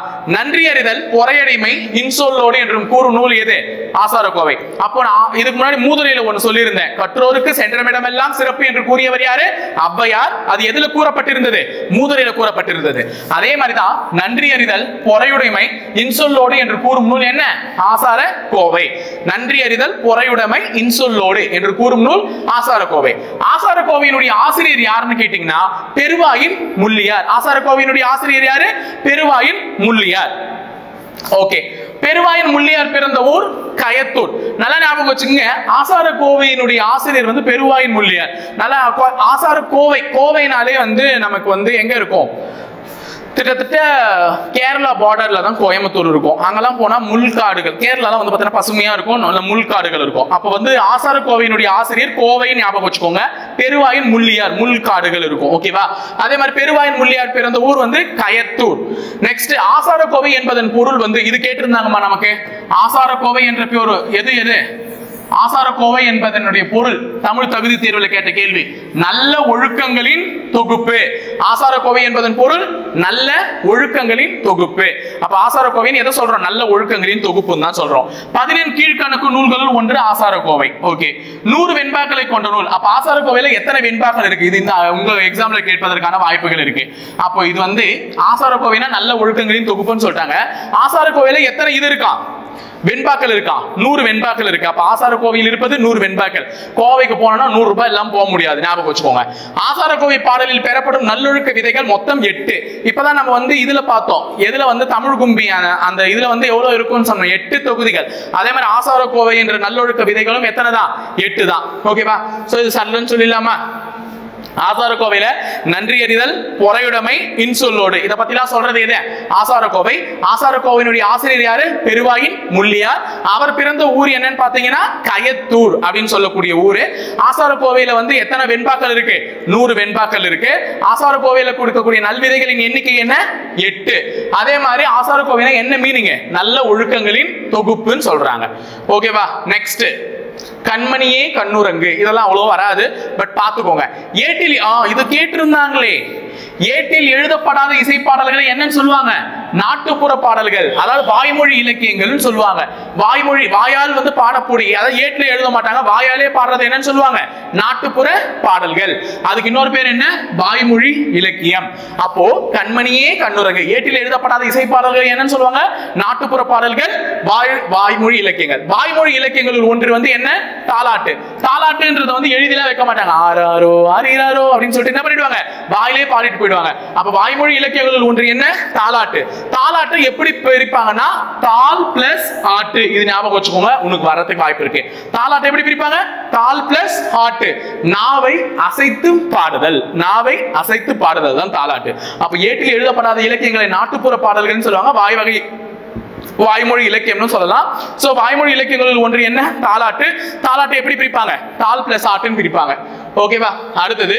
நன்றி அறிதல் பொறையடிமை இன்சொல்லோடு என்றும் கூறும் நூல் எது ஆசாரக்கோவை அப்போ நான் இதுக்கு முன்னாடி மூதுரையில ஒண்ணு சொல்லியிருந்தேன் கற்றோருக்கு சென்றமிடமெல்லாம் சிறப்பு என்று கூறியவர் யாரு ஔவையார் அது எதுல கூறப்பட்டிருந்தது மூதுரையில கூறப்பட்டிருந்தது அதே மாதிரிதான் நன்றி அறிதல் பொறையுடைமை இன்சொல்லோடு என்று கூறும் நூல் என்ன ஆசார கோவை நன்றி அறிதல் பொறையுடைமை இன்சொல்லோடு என்று கூறும் நூல் ஆசார கோவை ஆசார கோவையினுடைய ஆசிரியர் யாருன்னு கேட்டீங்கன்னா பெருவாயின் முள்ளியார் ஆசார கோவையினுடைய ஆசிரியர் யாரு பெருவாயின் முள்ளியார் ஓகே பெருவாயின் முள்ளியார் பிறந்த ஊர் கயத்தூர் நல்லா ஞாபகம் வச்சுக்கோங்க ஆசார கோவையினுடைய ஆசிரியர் வந்து பெருவாயின் முள்ளியார் நல்லா கோ- ஆசார கோவை கோவைனாலே வந்து நமக்கு வந்து எங்க இருக்கும் கிட்டத்தட்ட கேரளா பார்டர்ல தான் கோயம்புத்தூர் இருக்கும் அங்கெல்லாம் போனா முள்காடுகள் கேரளாலாம் வந்து பார்த்தீங்கன்னா பசுமையா இருக்கும் நல்ல முள்காடுகள் இருக்கும் அப்போ வந்து ஆசார கோவையினுடைய ஆசிரியர் கோவை ஞாபகம் வச்சுக்கோங்க பெருவாயின் முள்ளியார் முள்காடுகள் இருக்கும் ஓகேவா அதே மாதிரி பெருவாயின் முள்ளியார் பிறந்த ஊர் வந்து கயத்தூர் நெக்ஸ்ட் ஆசார கோவை என்பதன் பொருள் வந்து இது கேட்டிருந்தாங்கம்மா நமக்கு ஆசார கோவை என்ற பேர் எது எது ஆசாரக்கோவை என்பதனுடைய பொருள் தமிழ் தகுதி தேர்வில் கேட்ட கேள்வி நல்ல ஒழுக்கங்களின் தொகுப்பு ஆசாரக்கோவை என்பதன் பொருள் நல்ல ஒழுக்கங்களின் தொகுப்பு அப்ப ஆசாரக்கோவைன்னு எதை சொல்றோம் நல்ல ஒழுக்கங்களின் தொகுப்புன்னு தான் சொல்றோம் பதினெண் கீழ்கணக்கு நூல்களுள் ஒன்று ஆசாரக்கோவை ஓகே நூறு வெண்பாக்களை கொண்ட நூல் அப்ப ஆசாரக்கோவையில எத்தனை வெண்பாக்கள் இருக்கு இது இந்த உங்க எக்ஸாம்ல கேட்பதற்கான வாய்ப்புகள் இருக்கு அப்போ இது வந்து ஆசாரக்கோவைனா நல்ல ஒழுக்கங்களின் தொகுப்புன்னு சொல்லிட்டாங்க ஆசாரக்கோவையில எத்தனை இது இருக்கா வெண்பாக்கள் இருக்கா நூறு வெண்பாக்கள் இருக்கு அப்ப ஆசார கோவையில் இருப்பது நூறு வெண்பாக்கள் கோவைக்கு போனோம்னா நூறு ரூபாய் எல்லாம் போக முடியாது ஞாபகம் வச்சுக்கோங்க ஆசார கோவை பாடலில் பெறப்படும் நல்லொழுக்க விதைகள் மொத்தம் எட்டு இப்பதான் நம்ம வந்து இதுல பார்த்தோம் எதுல வந்து தமிழ் கும்பி அந்த- அந்த இதுல வந்து எவ்வளவு இருக்கும்னு சொன்னோம் எட்டு தொகுதிகள் அதே மாதிரி ஆசார கோவை என்ற நல்லொழுக்க விதைகளும் எத்தனை தான் எட்டு தான் ஓகேவா சோ இது சல்லுன்னு சொல்லிடலாமா ஆசார கோவையில நன்றி அறிதல் பொறையுடைமை இன்சொல்லோடு இத பத்திலாம் சொல்றது எது ஆசார கோவை ஆசார கோவையினுடைய ஆசிரியர் யாரு பெருவாயின் முள்ளியார் அவர் பிறந்த ஊர் என்னன்னு பாத்தீங்கன்னா கயத்தூர் அப்படின்னு சொல்லக்கூடிய ஊரு ஆசார கோவையில வந்து எத்தனை வெண்பாக்கள் இருக்கு நூறு வெண்பாக்கள் இருக்கு ஆசார கோவையில கொடுக்கக்கூடிய நல்விதைகளின் எண்ணிக்கை என்ன எட்டு அதே மாதிரி ஆசார கோவையில என்ன மீனிங் நல்ல ஒழுக்கங்களின் தொகுப்புன்னு சொல்றாங்க ஓகேவா நெக்ஸ்ட் கண்மணியே கண்ணுரங்கு இதெல்லாம் அவ்வளோ வராது பட் பார்த்துக்கோங்க ஏட்டில் ஆ இது கேட்டிருந்தாங்களே ஏட்டில் எழுதப்படாத இசைப்பாடல்களை என்னன்னு சொல்லுவாங்க நாட்டுப்புற பாடல்கள் அதாவது வாய்மொழி இலக்கியங்கள்னு சொல்லுவாங்க வாய்மொழி வாயால் வந்து பாடக்கூடிய அதாவது ஏட்டில் எழுத மாட்டாங்க வாயாலே பாடுறது என்னன்னு சொல்லுவாங்க நாட்டுப்புற பாடல்கள் அதுக்கு இன்னொரு பேர் என்ன வாய்மொழி இலக்கியம் அப்போ கண்மணியே கண்ணுரங்கு ஏட்டில் எழுதப்படாத இசைப்பாடல்கள் என்னன்னு சொல்லுவாங்க நாட்டுப்புற பாடல்கள் வாய் வாய்மொழி இலக்கியங்கள் வாய்மொழி இலக்கியங்களில் ஒன்று வந்து என்ன தாலாட்டு தாலாட்டுன்றத வந்து எழுதிலாம் வைக்க மாட்டாங்க ஆறாரோ ஆறீராரோ அப்படின்னு சொல்லிட்டு என்ன பண்ணிடுவாங்க வாயிலே பாடிட்டு போயிடுவாங்க அப்ப வாய்மொழி இலக்கியங்களில் ஒன்று என்ன தாலாட்டு தாலாட்டு எப்படி பிரிப்பாங்கன்னா தால் பிளஸ் ஆட்டு இது ஞாபகம் வச்சுக்கோங்க உனக்கு வரதுக்கு வாய்ப்பு இருக்கு தாலாட்டு எப்படி பிரிப்பாங்க தால் பிளஸ் ஆட்டு நாவை அசைத்து பாடுதல் நாவை அசைத்து பாடுதல் தான் தாலாட்டு அப்ப ஏட்டில் எழுதப்படாத இலக்கியங்களை நாட்டுப்புற பாடல்கள்னு சொல்லுவாங்க வாய் வகை வாய்மொழி இலக்கியம்னு சொல்லலாம் சோ வாய்மொழி இலக்கியங்களில் ஒன்று என்ன தாலாட்டு தாலாட்டு எப்படி பிரிப்பாங்க தால் பிளஸ் ஆட்டுன்னு பிரிப்பாங்க ஓகேவா அடுத்தது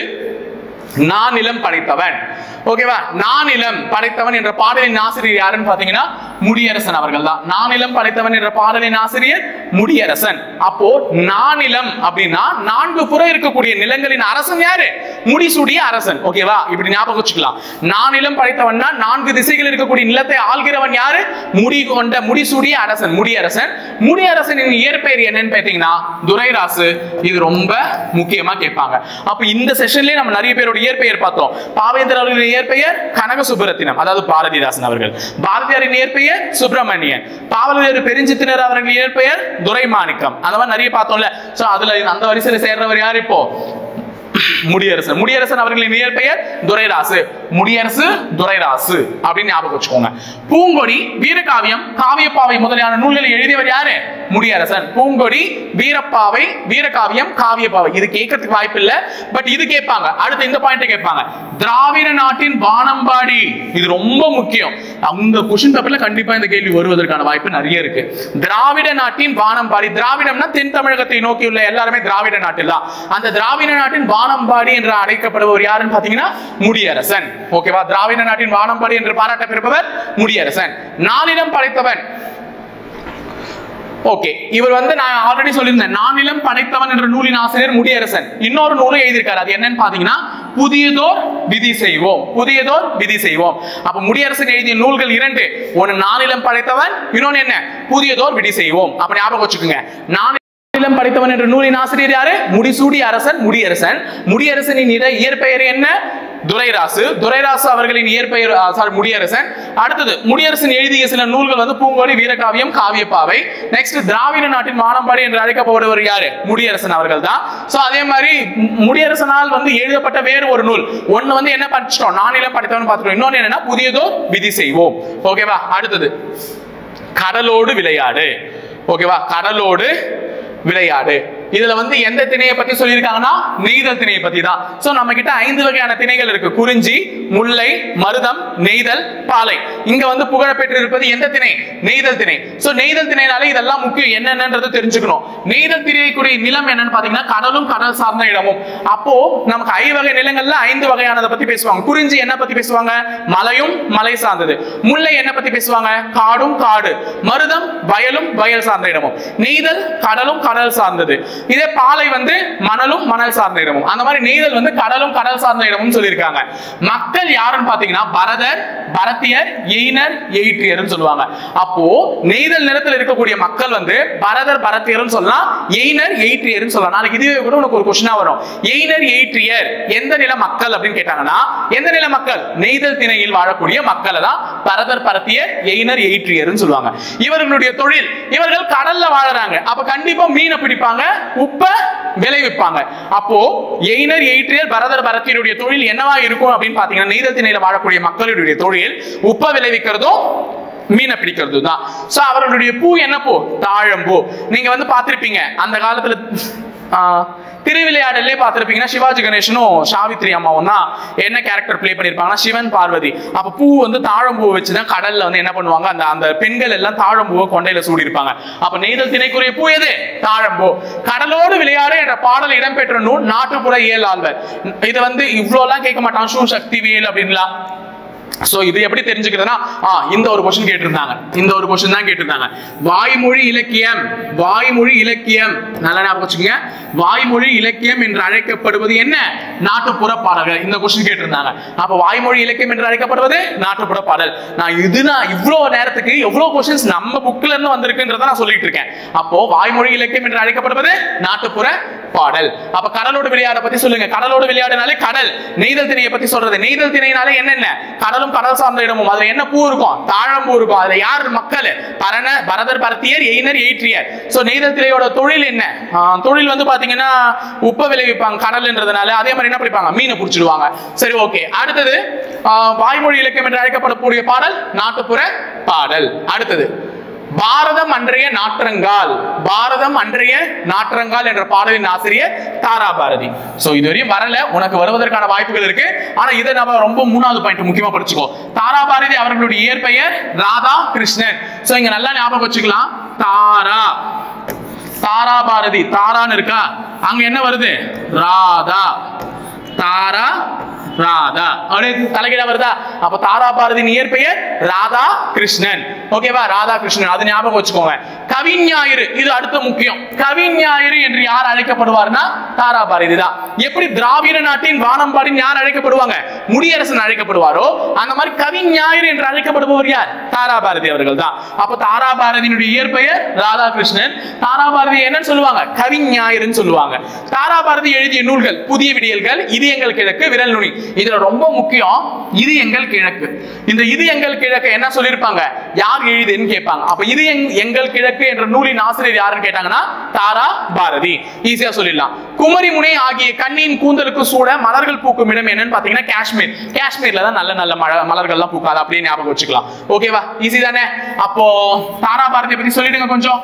நானிலம் படைத்தவன் ஓகேவா நானிலம் படைத்தவன் என்ற பாடலின் ஆசிரியர் யாருன்னு பாத்தீங்கன்னா முடியரசன் அவர்கள் தான் நானிலம் படைத்தவன் என்ற பாடலின் ஆசிரியர் முடியரசன் அப்போ நானிலம் அப்படின்னா நான்கு புறம் இருக்கக்கூடிய நிலங்களின் அரசன் யாரு முடிசூடிய அரசன் ஓகேவா இப்படி ஞாபகம் வச்சுக்கலாம் நானிலம் படைத்தவன்னா நான்கு திசைகள் இருக்கக்கூடிய நிலத்தை ஆள்கிறவன் யாரு முடி கொண்ட முடிசூடிய அரசன் முடியரசன் முடியரசனின் இயற்பெயர் என்னன்னு பார்த்தீங்கன்னா துரைராசு இது ரொம்ப முக்கியமா கேட்பாங்க அப்ப இந்த செஷன்லயே நம்ம நிறைய பேரோட இயற்பெயர் பார்த்தோம் பாவேந்தர் அவர்களின் இயற்பெயர் கனக சுப்பரத்தினம் அதாவது பாரதிதாசன் அவர்கள் பாரதியாரின் இயற்பெயர் சுப்பிரமணியன் பாவலர் பெருஞ்சித்தினர் அவர்களின் இயற்பெயர் துரைமாணிக்கம் அந்த மாதிரி நிறைய பார்த்தோம்ல சோ அதுல அந்த வரிசையில சேர்றவர் யார் இப்போ முடியரசன் முடியரசன் அவர்களின் இயற்பெயர் துரைராசு முடியரசு துரைராசு அப்படின்னு ஞாபகம் வச்சுக்கோங்க பூங்கொடி வீரகாவியம் காவியப்பாவை முதலியான நூல்களை எழுதியவர் யாரு முடியரசன் பூங்கொடி வீரப்பாவை வீரகாவியம் காவியப்பாவை இது கேட்கறதுக்கு வாய்ப்பு இல்ல பட் இது கேட்பாங்க அடுத்து இந்த பாயிண்ட் கேட்பாங்க திராவிட நாட்டின் வானம்பாடி இது ரொம்ப முக்கியம் அந்த கொஸ்டின் பேப்பர்ல கண்டிப்பா இந்த கேள்வி வருவதற்கான வாய்ப்பு நிறைய இருக்கு திராவிட நாட்டின் வானம்பாடி திராவிடம்னா தென் தமிழகத்தை நோக்கியுள்ள எல்லாருமே திராவிட நாட்டில் தான் அந்த திராவிட நாட்டின் வானம்பாடி என்று அழைக்கப்படுபவர் யாருன்னு பாத்தீங்கன்னா முடியரசன் ஓகேவா திராவிட நாட்டின் வானம்பாடி என்று பாராட்ட பெறுபவர் முடியரசன் நாளிடம் படைத்தவன் ஓகே இவர் வந்து நான் ஆல்ரெடி சொல்லியிருந்தேன் நானிலம் படைத்தவன் என்ற நூலின் ஆசிரியர் முடியரசன் இன்னொரு நூலும் எழுதியிருக்காரு அது என்னன்னு பாத்தீங்கன்னா புதியதோர் விதி செய்வோம் புதியதோர் விதி செய்வோம் அப்ப முடியரசன் எழுதிய நூல்கள் இரண்டு ஒன்னு நானிலம் படைத்தவன் இன்னொன்னு என்ன புதியதோர் விதி செய்வோம் அப்ப ஞாபகம் வச்சுக்கோங்க நானிலம் படைத்தவன் என்ற நூலின் ஆசிரியர் யாரு முடிசூடி அரசன் முடியரசன் முடியரசனின் இட இயற்பெயர் என்ன துரைராசு துரைராசு அவர்களின் இயற்பெயர் சாரி முடியரசன் அடுத்தது முடியரசன் எழுதிய சில நூல்கள் வந்து பூங்கோடி வீரகாவியம் காவியப்பாவை நெக்ஸ்ட் திராவிட நாட்டின் வானம்பாடி என்று அழைக்கப்படுவர் யாரு முடியரசன் அவர்கள் தான் சோ அதே மாதிரி மு- முடியரசனால் வந்து எழுதப்பட்ட வேறு ஒரு நூல் ஒன்னு வந்து என்ன படிச்சிட்டோம் நானிலம் படித்தவன் பார்த்துட்டோம் இன்னொன்னு என்னன்னா புதியதோ விதி செய்வோம் ஓகேவா அடுத்தது கடலோடு விளையாடு ஓகேவா கடலோடு விளையாடு இதுல வந்து எந்த திணையை பத்தி சொல்லியிருக்காங்கன்னா நெய்தல் திணையை பத்தி தான் சோ நம்ம கிட்ட ஐந்து வகையான திணைகள் இருக்கு குறிஞ்சி முல்லை மருதம் நெய்தல் பாலை இங்க வந்து புகழ பெற்றிருப்பது எந்த திணை நெய்தல் திணை சோ நெய்தல் திணைனாலே இதெல்லாம் முக்கியம் என்னென்னன்றதை தெரிஞ்சுக்கணும் நெய்தல் திணைக்குரிய நிலம் என்னன்னு பாத்தீங்கன்னா கடலும் கடல் சார்ந்த இடமும் அப்போ நமக்கு ஐவகை நிலங்கள்ல ஐந்து வகையானதை பத்தி பேசுவாங்க குறிஞ்சி என்ன பத்தி பேசுவாங்க மலையும் மலை சார்ந்தது முல்லை என்ன பத்தி பேசுவாங்க காடும் காடு மருதம் வயலும் வயல் சார்ந்த இடமும் நெய்தல் கடலும் கடல் சார்ந்தது இதே பாலை வந்து மணலும் மணல் சார்ந்த இடமும் அந்த மாதிரி நெய்தல் வந்து கடலும் கடல் சார்ந்த இடமும் சொல்லியிருக்காங்க மக்கள் யாருன்னு பாத்தீங்கன்னா பரதர் பரத்தியர் எயினர் எயிற்றியர்னு சொல்லுவாங்க அப்போ நெய்தல் நிலத்தில் இருக்கக்கூடிய மக்கள் வந்து பரதர் பரத்தியர்னு சொல்லலாம் எயினர் எயிற்றியர்னு சொல்லலாம் நாளைக்கு இதுவே கூட உனக்கு ஒரு கொஸ்டினா வரும் எயினர் எயிற்றியர் எந்த நில மக்கள் அப்படின்னு கேட்டாங்கன்னா எந்த நில மக்கள் நெய்தல் திணையில் வாழக்கூடிய மக்களை தான் பரதர் பரத்தியர் எயினர் எயிற்றியர்னு சொல்லுவாங்க இவர்களுடைய தொழில் இவர்கள் கடல்ல வாழறாங்க அப்ப கண்டிப்பா மீனை பிடிப்பாங்க உப்ப விளைவிப்பாங்க அப்போ எயினர் எயிற்றியர் பரதர் பரத்தியருடைய தொழில் என்னவா இருக்கும் அப்படின்னு பாத்தீங்கன்னா நெய்தல் திணையில வாழக்கூடிய மக்களுடைய தொழில் உப்ப விளைவிக்கிறதும் மீனை பிடிக்கிறது தான் சோ அவர்களுடைய பூ என்ன பூ தாழம்பூ நீங்க வந்து பார்த்திருப்பீங்க அந்த காலத்துல ஆ, திருவிளையாடலே பார்த்திருப்பீங்கன்னா சிவாஜி கணேசனும் சாவித்ரி அம்மாவும் தான் என்ன கேரக்டர் ப்ளே பண்ணிருப்பாங்கன்னா சிவன் பார்வதி அப்ப பூ வந்து தாழம்பூ வச்சுதான் கடல்ல வந்து என்ன பண்ணுவாங்க அந்த அந்த பெண்கள் எல்லாம் தாழம்பூவை கொண்டையில சூடியிருப்பாங்க அப்ப நெய்தல் திணைக்குரிய பூ எது தாழம்பூ கடலோடு விளையாடு என்ற பாடல் இடம்பெற்ற நூல் நாட்டுப்புற இயல் ஆழ்வர் இது வந்து இவ்வளவு எல்லாம் கேட்க மாட்டான் ஷூ சக்தி வேல் அப்படின்லாம் சோ இது எப்படி தெரிஞ்சுக்கிறதுனா ஆ இந்த ஒரு கொஸ்டின் கேட்டிருந்தாங்க இந்த ஒரு கொஸ்டின் தான் கேட்டிருந்தாங்க வாய்மொழி இலக்கியம் வாய்மொழி இலக்கியம் நல்லா ஞாபகம் வச்சுக்கோங்க வாய்மொழி இலக்கியம் என்று அழைக்கப்படுவது என்ன நாட்டுப்புற பாடல்கள் இந்த கொஸ்டின் கேட்டிருந்தாங்க அப்ப வாய்மொழி இலக்கியம் என்று அழைக்கப்படுவது நாட்டுப்புற பாடல் நான் இது நான் இவ்வளவு நேரத்துக்கு எவ்வளவு கொஸ்டின்ஸ் நம்ம புக்ல இருந்து வந்திருக்குன்றத நான் சொல்லிட்டு இருக்கேன் அப்போ வாய்மொழி இலக்கியம் என்று அழைக்கப்படுவது நாட்டுப்புற பாடல் அப்ப கடலோடு விளையாட பத்தி சொல்லுங்க கடலோடு விளையாடுனாலே கடல் நெய்தல் திணையை பத்தி சொல்றது நெய்தல் திணைனாலே என்னென்ன கடலும் கடல் சார்ந்த இடமும் அதுல என்ன பூ இருக்கும் தாழம்பூ இருக்கும் அதுல யார் மக்கள் பரண பரதர் பரத்தியர் எயினர் எயிற்றியர் சோ நெய்தல் திணையோட தொழில் என்ன ஆஹ் தொழில் வந்து பாத்தீங்கன்னா உப்ப விளைவிப்பாங்க கடல்ன்றதுனால அதே மாதிரி என்ன படிப்பாங்க மீனை பிடிச்சிடுவாங்க சரி ஓகே அடுத்தது ஆஹ் வாய்மொழி இலக்கியம் என்று அழைக்கப்படக்கூடிய பாடல் நாட்டுப்புற பாடல் அடுத்தது பாரதம் அன்றைய நாற்றங்கால் பாரதம் அன்றைய நாற்றங்கால் என்ற பாடலின் ஆசிரியர் தாரா பாரதி சோ இதுவரையும் வரல உனக்கு வருவதற்கான வாய்ப்புகள் இருக்கு ஆனா இதை நம்ம ரொம்ப மூணாவது பாயிண்ட் முக்கியமா படிச்சுக்கோ தாரா பாரதி அவர்களுடைய இயற்பெயர் ராதா கிருஷ்ணன் சோ இங்க நல்லா ஞாபகம் வச்சுக்கலாம் தாரா தாரா பாரதி தாரான்னு இருக்கா அங்க என்ன வருது ராதா தாரா ராதா அப்படியே தலைகீழ வருதா அப்ப தாரா பாரதியின் இயற்பெயர் ராதா கிருஷ்ணன் ஓகேவா ராதா கிருஷ்ணன் அது ஞாபகம் வச்சுக்கோங்க கவிஞாயிறு இது அடுத்த முக்கியம் கவிஞாயிறு என்று யார் அழைக்கப்படுவார்னா தாரா பாரதி தான் எப்படி திராவிட நாட்டின் வானம்பாடின் யார் அழைக்கப்படுவாங்க முடியரசன் அழைக்கப்படுவாரோ அந்த மாதிரி கவிஞாயிறு என்று அழைக்கப்படுபவர் யார் தாரா பாரதி அவர்கள் தான் அப்ப தாரா பாரதியினுடைய இயற்பெயர் ராதாகிருஷ்ணன் தாரா பாரதி என்னன்னு சொல்லுவாங்க கவிஞாயிறுன்னு சொல்லுவாங்க தாரா பாரதி எழுதிய நூல்கள் புதிய விடியல்கள் இது எங்கள் கிழக்கு விரல் நுனி இதுல ரொம்ப முக்கியம் இது எங்கள் கிழக்கு இந்த இது எங்கள் கிழக்கு என்ன சொல்லியிருப்பாங்க யார் எழுதுன்னு கேட்பாங்க அப்ப இது எங்- எங்கள் கிழக்கு என்ற நூலின் ஆசிரியர் யாருன்னு கேட்டாங்கன்னா தாரா பாரதி ஈஸியா சொல்லிடலாம் குமரி முனை ஆகிய கண்ணின் கூந்தலுக்கு சூட மலர்கள் பூக்கும் இடம் என்னன்னு பாத்தீங்கன்னா காஷ்மீர் காஷ்மீர்ல தான் நல்ல நல்ல மழை மலர்கள்லாம் பூக்காது அப்படியே ஞாபகம் வச்சுக்கலாம் ஓகேவா ஈஸி தானே அப்போ தாரா பாரதியை பத்தி சொல்லிடுங்க கொஞ்சம்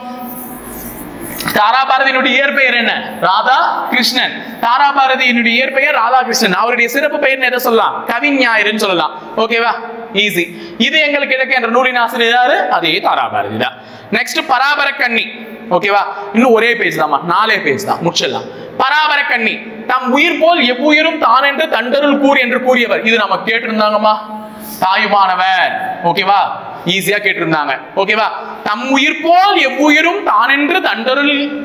தாராபாரதியினுடைய இயற்பெயர் என்ன ராதா கிருஷ்ணன் தாராபாரதியினுடைய இயற்பெயர் ராதா கிருஷ்ணன் அவருடைய சிறப்பு பெயர் எதை சொல்லலாம் கவிஞாயிறுன்னு சொல்லலாம் ஓகேவா ஈஸி இது எங்களுக்கு கிழக்கு என்ற நூலின் ஆசிரியர் யாரு அதே தாராபாரதி தான் நெக்ஸ்ட் பராபர கண்ணி ஓகேவா இன்னும் ஒரே பேஜ் தான்மா நாலே பேஜ் தான் முடிச்சிடலாம் பராபர கண்ணி தம் உயிர் போல் எவ்வுயிரும் தான் என்று தண்டருள் கூர் என்று கூறியவர் இது நம்ம கேட்டிருந்தாங்கம்மா தாயுமானவர் ஓகேவா ஈஸியா கேட்டிருந்தாங்க ஓகேவா தம் உயிர் போல் எவ்வுயிரும் தானென்று தண்டருள்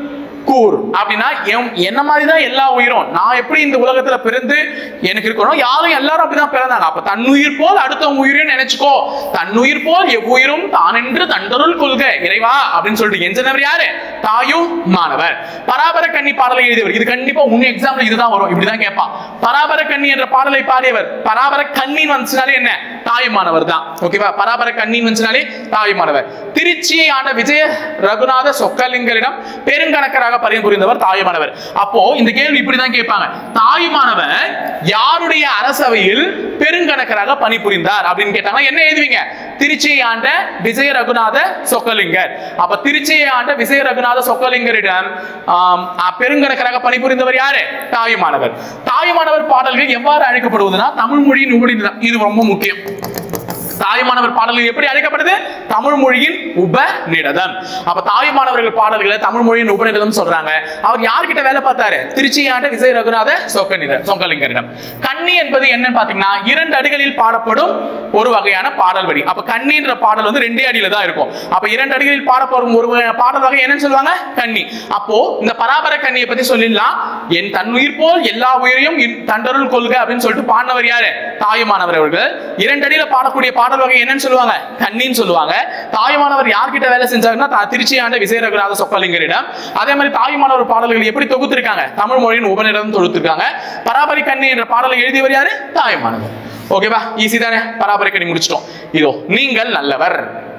கூர் அப்படின்னா எம்- என்ன மாதிரி தான் எல்லா உயிரும் நான் எப்படி இந்த உலகத்துல பிறந்து எனக்கு இருக்கணும் யாரும் எல்லாரும் அப்படிதான் பிறந்தாங்க அப்ப தன்னுயிர் போல் அடுத்த உயிரையும் நினைச்சுக்கோ தன்னுயிர் போல் எவ்வுயிரும் தான் என்று தண்டருள் கொள்க இறைவா அப்படின்னு சொல்லிட்டு எஞ்சனவர் யாரு தாயும் மாணவர் பராபர கன்னி பாடலை எழுதியவர் இது கண்டிப்பா உன் எக்ஸாம்ல இதுதான் வரும் இப்படிதான் கேட்பான் பராபர கன்னி என்ற பாடலை பாடியவர் பராபர கண்ணின் வந்துச்சுனாலே என்ன தாயுமானவர் தான் ஓகேவா பராபர கண்ணின் வந்துச்சுனாலே தாயுமானவர் திருச்சியை ஆண்ட விஜய ரகுநாத சொக்கலிங்கரிடம் பெருங்கணக்கராக பணிபுரிந்தவர் தாயுமானவர் அப்போ இந்த கேள்வி இப்படிதான் கேட்பாங்க தாயுமானவர் யாருடைய அரசவையில் பெருங்கணக்கராக பணிபுரிந்தார் அப்படின்னு கேட்டாங்கன்னா என்ன எழுதுவீங்க திருச்சியை ஆண்ட விஜய ரகுநாத சொக்கலிங்கர் அப்ப திருச்சியை ஆண்ட விஜய ரகுநாத சொக்கலிங்கரிடம் ஆம், அ, பெருங்கணக்கராக பணிபுரிந்தவர் யாரு தாயுமானவர் தாயுமானவர் பாடல்கள் எவ்வாறு அழைக்கப்படுவதுன்னா தமிழ் மொழியின் உபடி இது ரொம்ப முக்கியம் தாயுமானவர் பாடல்கள் எப்படி அழைக்கப்படுது தமிழ் மொழியின் உபநிடதம் அப்ப தாயுமானவர்கள் பாடல்களை தமிழ் மொழியின் உபநிடதம் சொல்றாங்க அவர் யார்கிட்ட வேலை பார்த்தாரு திருச்சியாண்ட விஜய ரகுநாத சொக்கநிதர் சொக்கலிங்கரிடம் கண்ணி என்பது என்னன்னு பாத்தீங்கன்னா இரண்டு அடிகளில் பாடப்படும் ஒரு வகையான பாடல் வழி அப்ப கண்ணின்ற பாடல் வந்து ரெண்டே அடியில தான் இருக்கும் அப்ப இரண்டு அடிகளில் பாடப்படும் ஒரு வகையான பாடல் வகை என்னன்னு சொல்லுவாங்க கண்ணி அப்போ இந்த பராபர கண்ணியை பத்தி சொல்லிடலாம் என் தன்னுயிர் போல் எல்லா உயிரையும் இன் தண்டருள் கொள்க அப்படின்னு சொல்லிட்டு பாடினவர் யாரு தாயுமானவர் அவர்கள் இரண்டு அடியில பாடக்கூடிய பாடல் வகை என்னன்னு சொல்லுவாங்க கண்ணின்னு சொல்லுவாங்க தாயுமானவர் யார்கிட்ட வேலை செஞ்சாங்கன்னா தா- திருச்சி ஆண்ட விஜய ரகுநாத சொக்கலிங்கரிடம் அதே மாதிரி தாயுமானவர் பாடல்கள் எப்படி தொகுத்திருக்காங்க தமிழ் மொழியின் உபநிடம் தொகுத்திருக்காங்க பராபரி கண்ணி என்ற பாடலை எழுதியவர் யாரு தாயுமானவர் ஓகேவா ஈஸி தானே பராபரி கண்ணி முடிச்சிட்டோம் இதோ நீங்கள் நல்லவர்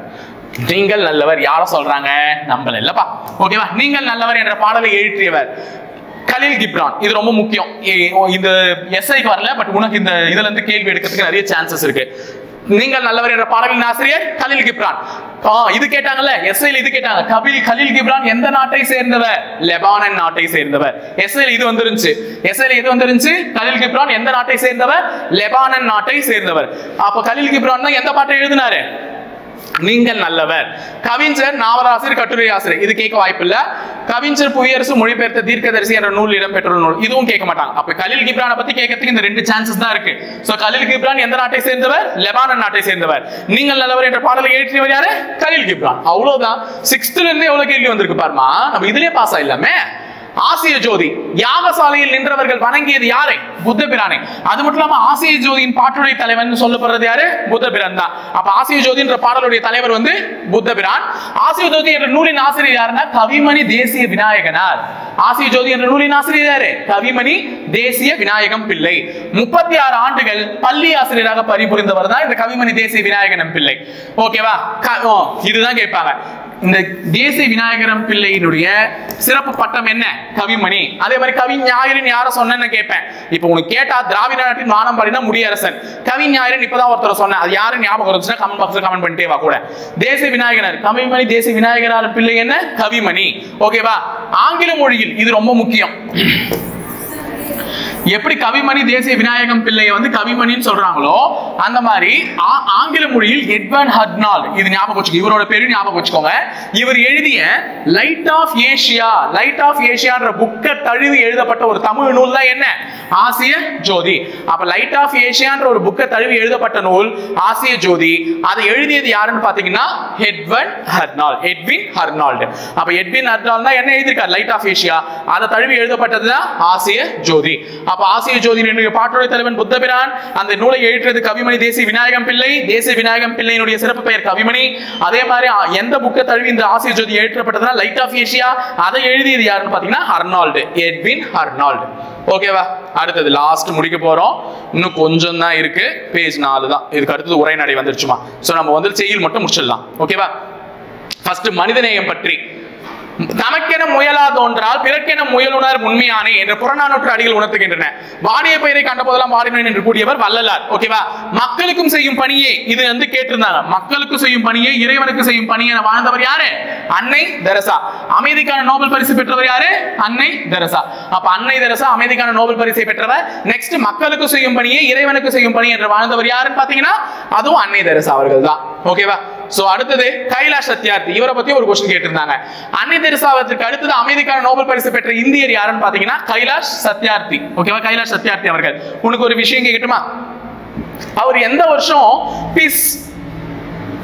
நீங்கள் நல்லவர் யார சொல்றாங்க நம்மள இல்லப்பா ஓகேவா நீங்கள் நல்லவர் என்ற பாடலை எழுதியவர் கலீல் கிப்ரான் இது ரொம்ப முக்கியம் இ- இந்த எஸ்ஐக்கு வரல பட் உனக்கு இந்த இதுல இருந்து கேள்வி எடுக்கிறதுக்கு நிறைய சான்சஸ் இருக்கு நீங்கள் நல்லவர் என்ற பாடலின் ஆசிரியர் கலீல் கிப்ரான் ஆ இது கேட்டாங்கல்ல எஸ்ஐல இது கேட்டாங்க கபில் கலீல் கிப்ரான் எந்த நாட்டை சேர்ந்தவர் லெபானன் நாட்டை சேர்ந்தவர் எஸ்ஐல இது வந்துருந்துச்சு எஸ்ஐல இது வந்துருந்துச்சு கலீல் கிப்ரான் எந்த நாட்டை சேர்ந்தவர் லெபானன் நாட்டை சேர்ந்தவர் அப்ப கலீல் கிப்ரான் தான் எந்த பாட்டை எழுதினாரு நீங்கள் நல்லவர் கவிஞர் நாவலாசிரியர் கட்டுரை ஆசிரியர் இது கேட்க வாய்ப்பில்ல கவிஞர் புவியரசு மொழிபெயர்த்த தீர்க்கதரிசி என்ற நூல் இடம்பெற்றுள்ள நூல் இதுவும் கேட்க மாட்டாங்க அப்ப கலில் கிப்ரானை பத்தி கேட்கறதுக்கு இந்த ரெண்டு சான்சஸ் தான் இருக்கு சோ கலில் கிப்ரான் எந்த நாட்டை சேர்ந்தவர் லெபானன் நாட்டை சேர்ந்தவர் நீங்கள் நல்லவர் என்ற பாடலை இயற்றியவர் யாரு கலில் கிப்ரான் அவ்வளவுதான் சிக்ஸ்த்ல இருந்து எவ்வளவு கேள்வி வந்திருக்கு பாருமா நம்ம இதுலயே பாஸ் ஆயிடலாமே ஆசிய ஜோதி யாகசாலையில் நின்றவர்கள் வணங்கியது யாரை புத்த பிரானை அது மட்டும் இல்லாம ஆசிய ஜோதியின் பாட்டுடை தலைவன் சொல்லப்படுறது யாரு புத்த பிரான் தான் அப்ப ஆசிய ஜோதி என்ற பாடலுடைய தலைவர் வந்து புத்த பிரான் ஆசிய ஜோதி என்ற நூலின் ஆசிரியர் யாருன்னா கவிமணி தேசிய விநாயகனார் ஆசிய ஜோதி என்ற நூலின் ஆசிரியர் யாரு கவிமணி தேசிய விநாயகம் பிள்ளை முப்பத்தி ஆறு ஆண்டுகள் பள்ளி ஆசிரியராக பணிபுரிந்தவர் தான் இந்த கவிமணி தேசிய விநாயகனம் பிள்ளை ஓகேவா க- ஓ, இதுதான் கேட்பாங்க இந்த தேசிய விநாயகரம் பிள்ளையினுடைய சிறப்பு பட்டம் என்ன கவிமணி அதே மாதிரி கவி ஞாயிறின் யார சொன்னேன்னு கேட்பேன் இப்போ உனக்கு கேட்டா திராவிட நாட்டின் வானம் பாடினா முடியரசன் கவி ஞாயிறன் இப்பதான் ஒருத்தர் சொன்னேன் அது யாரும் ஞாபகம் இருந்துச்சுன்னா கமெண்ட் பாக்ஸ்ல கமெண்ட் பண்ணிட்டே வா கூட தேசிய விநாயகனர் கவிமணி தேசிய விநாயகரார் பிள்ளை என்ன கவிமணி ஓகேவா ஆங்கில மொழியில் இது ரொம்ப முக்கியம் எப்படி கவிமணி தேசிய விநாயகம் பிள்ளையை வந்து கவிமணின்னு சொல்றாங்களோ அந்த மாதிரி ஆ- ஆங்கில மொழியில் எட்வர்ட் ஹட்னால் இது ஞாபகம் வச்சுக்கோ இவரோட பேரு ஞாபகம் வச்சுக்கோங்க இவர் எழுதிய light of Asia light of ஏஷியான்ற புக்கை தழுவி எழுதப்பட்ட ஒரு தமிழ் நூல் தான் என்ன ஆசிய ஜோதி அப்ப லைட் ஆஃப் ஏஷியான்ற ஒரு புக்கை தழுவி எழுதப்பட்ட நூல் ஆசிய ஜோதி அதை எழுதியது யாருன்னு பாத்தீங்கன்னா எட்வர்ட் ஹர்னால் எட்வின் ஹர்னால்டு அப்ப எட்வின் ஹர்னால் தான் என்ன எழுதியிருக்கார் லைட் ஆஃப் ஏஷியா அதை தழுவி எழுதப்பட்டது தான் ஆசிய ஜோதி அப்ப ஆசிய ஜோதி என்னுடைய பாட்டுடைய தலைவன் புத்தபிரான் அந்த நூலை எழுதியது கவிமணி தேசிய விநாயகம் பிள்ளை தேசிய விநாயகம் பிள்ளையினுடைய சிறப்பு பெயர் கவிமணி அதே மாதிரி ஆ, எந்த புக்கை தழுவி இந்த ஆசிய ஜோதி எழுதப்பட்டதுன்னா லைட் ஆஃப் ஏஷியா அதை எழுதியது யாருன்னு பாத்தீங்கன்னா ஹர்னால்டு எட்வின் ஹர்னால்டு ஓகேவா அடுத்தது லாஸ்ட் முடிக்க போறோம் இன்னும் கொஞ்சம் தான் இருக்கு பேஜ் நாலு தான் இதுக்கு அடுத்தது உரைநடை வந்துருச்சுமா சோ நம்ம வந்து செய்யுள் மட்டும் முடிச்சிடலாம் ஓகேவா ஃபர்ஸ்ட் மனிதநேயம் பற்றி தமக்கென முயலா தோன்றால் பிறக்கென முயலுணர் உண்மையானே என்ற புறநானூற்று அடிகள் உணர்த்துகின்றன வாடிய பெயரை கண்ட போதெல்லாம் வாடினேன் என்று கூடியவர் வள்ளலார் ஓகேவா மக்களுக்கும் செய்யும் பணியே இது வந்து கேட்டிருந்தாங்க மக்களுக்கு செய்யும் பணியே இறைவனுக்கு செய்யும் பணி என வாழ்ந்தவர் யாரு அன்னை தெரசா அமைதிக்கான நோபல் பரிசு பெற்றவர் யாரு அன்னை தெரசா அப்ப அன்னை தெரசா அமைதிக்கான நோபல் பரிசை பெற்றவர் நெக்ஸ்ட் மக்களுக்கு செய்யும் பணியே இறைவனுக்கு செய்யும் பணி என்று வாழ்ந்தவர் யாருன்னு பாத்தீங்கன்னா அதுவும் அன்னை தெரசா அவர்கள் தான் ஓகேவா சோ அடுத்தது கைலாஷ் சத்யார்த்தி இவரை பத்தி ஒரு கொஸ்டின் கேட்டிருந்தாங்க அன்னை தெரசாவத்திற்கு அடுத்தது அமைதிக்கான நோபல் பரிசு பெற்ற இந்தியர் யாருன்னு பாத்தீங்கன்னா கைலாஷ் சத்யார்த்தி ஓகேவா கைலாஷ் சத்யார்த்தி அவர்கள் உனக்கு ஒரு விஷயம் கேட்கட்டுமா அவர் எந்த வருஷம் பீஸ்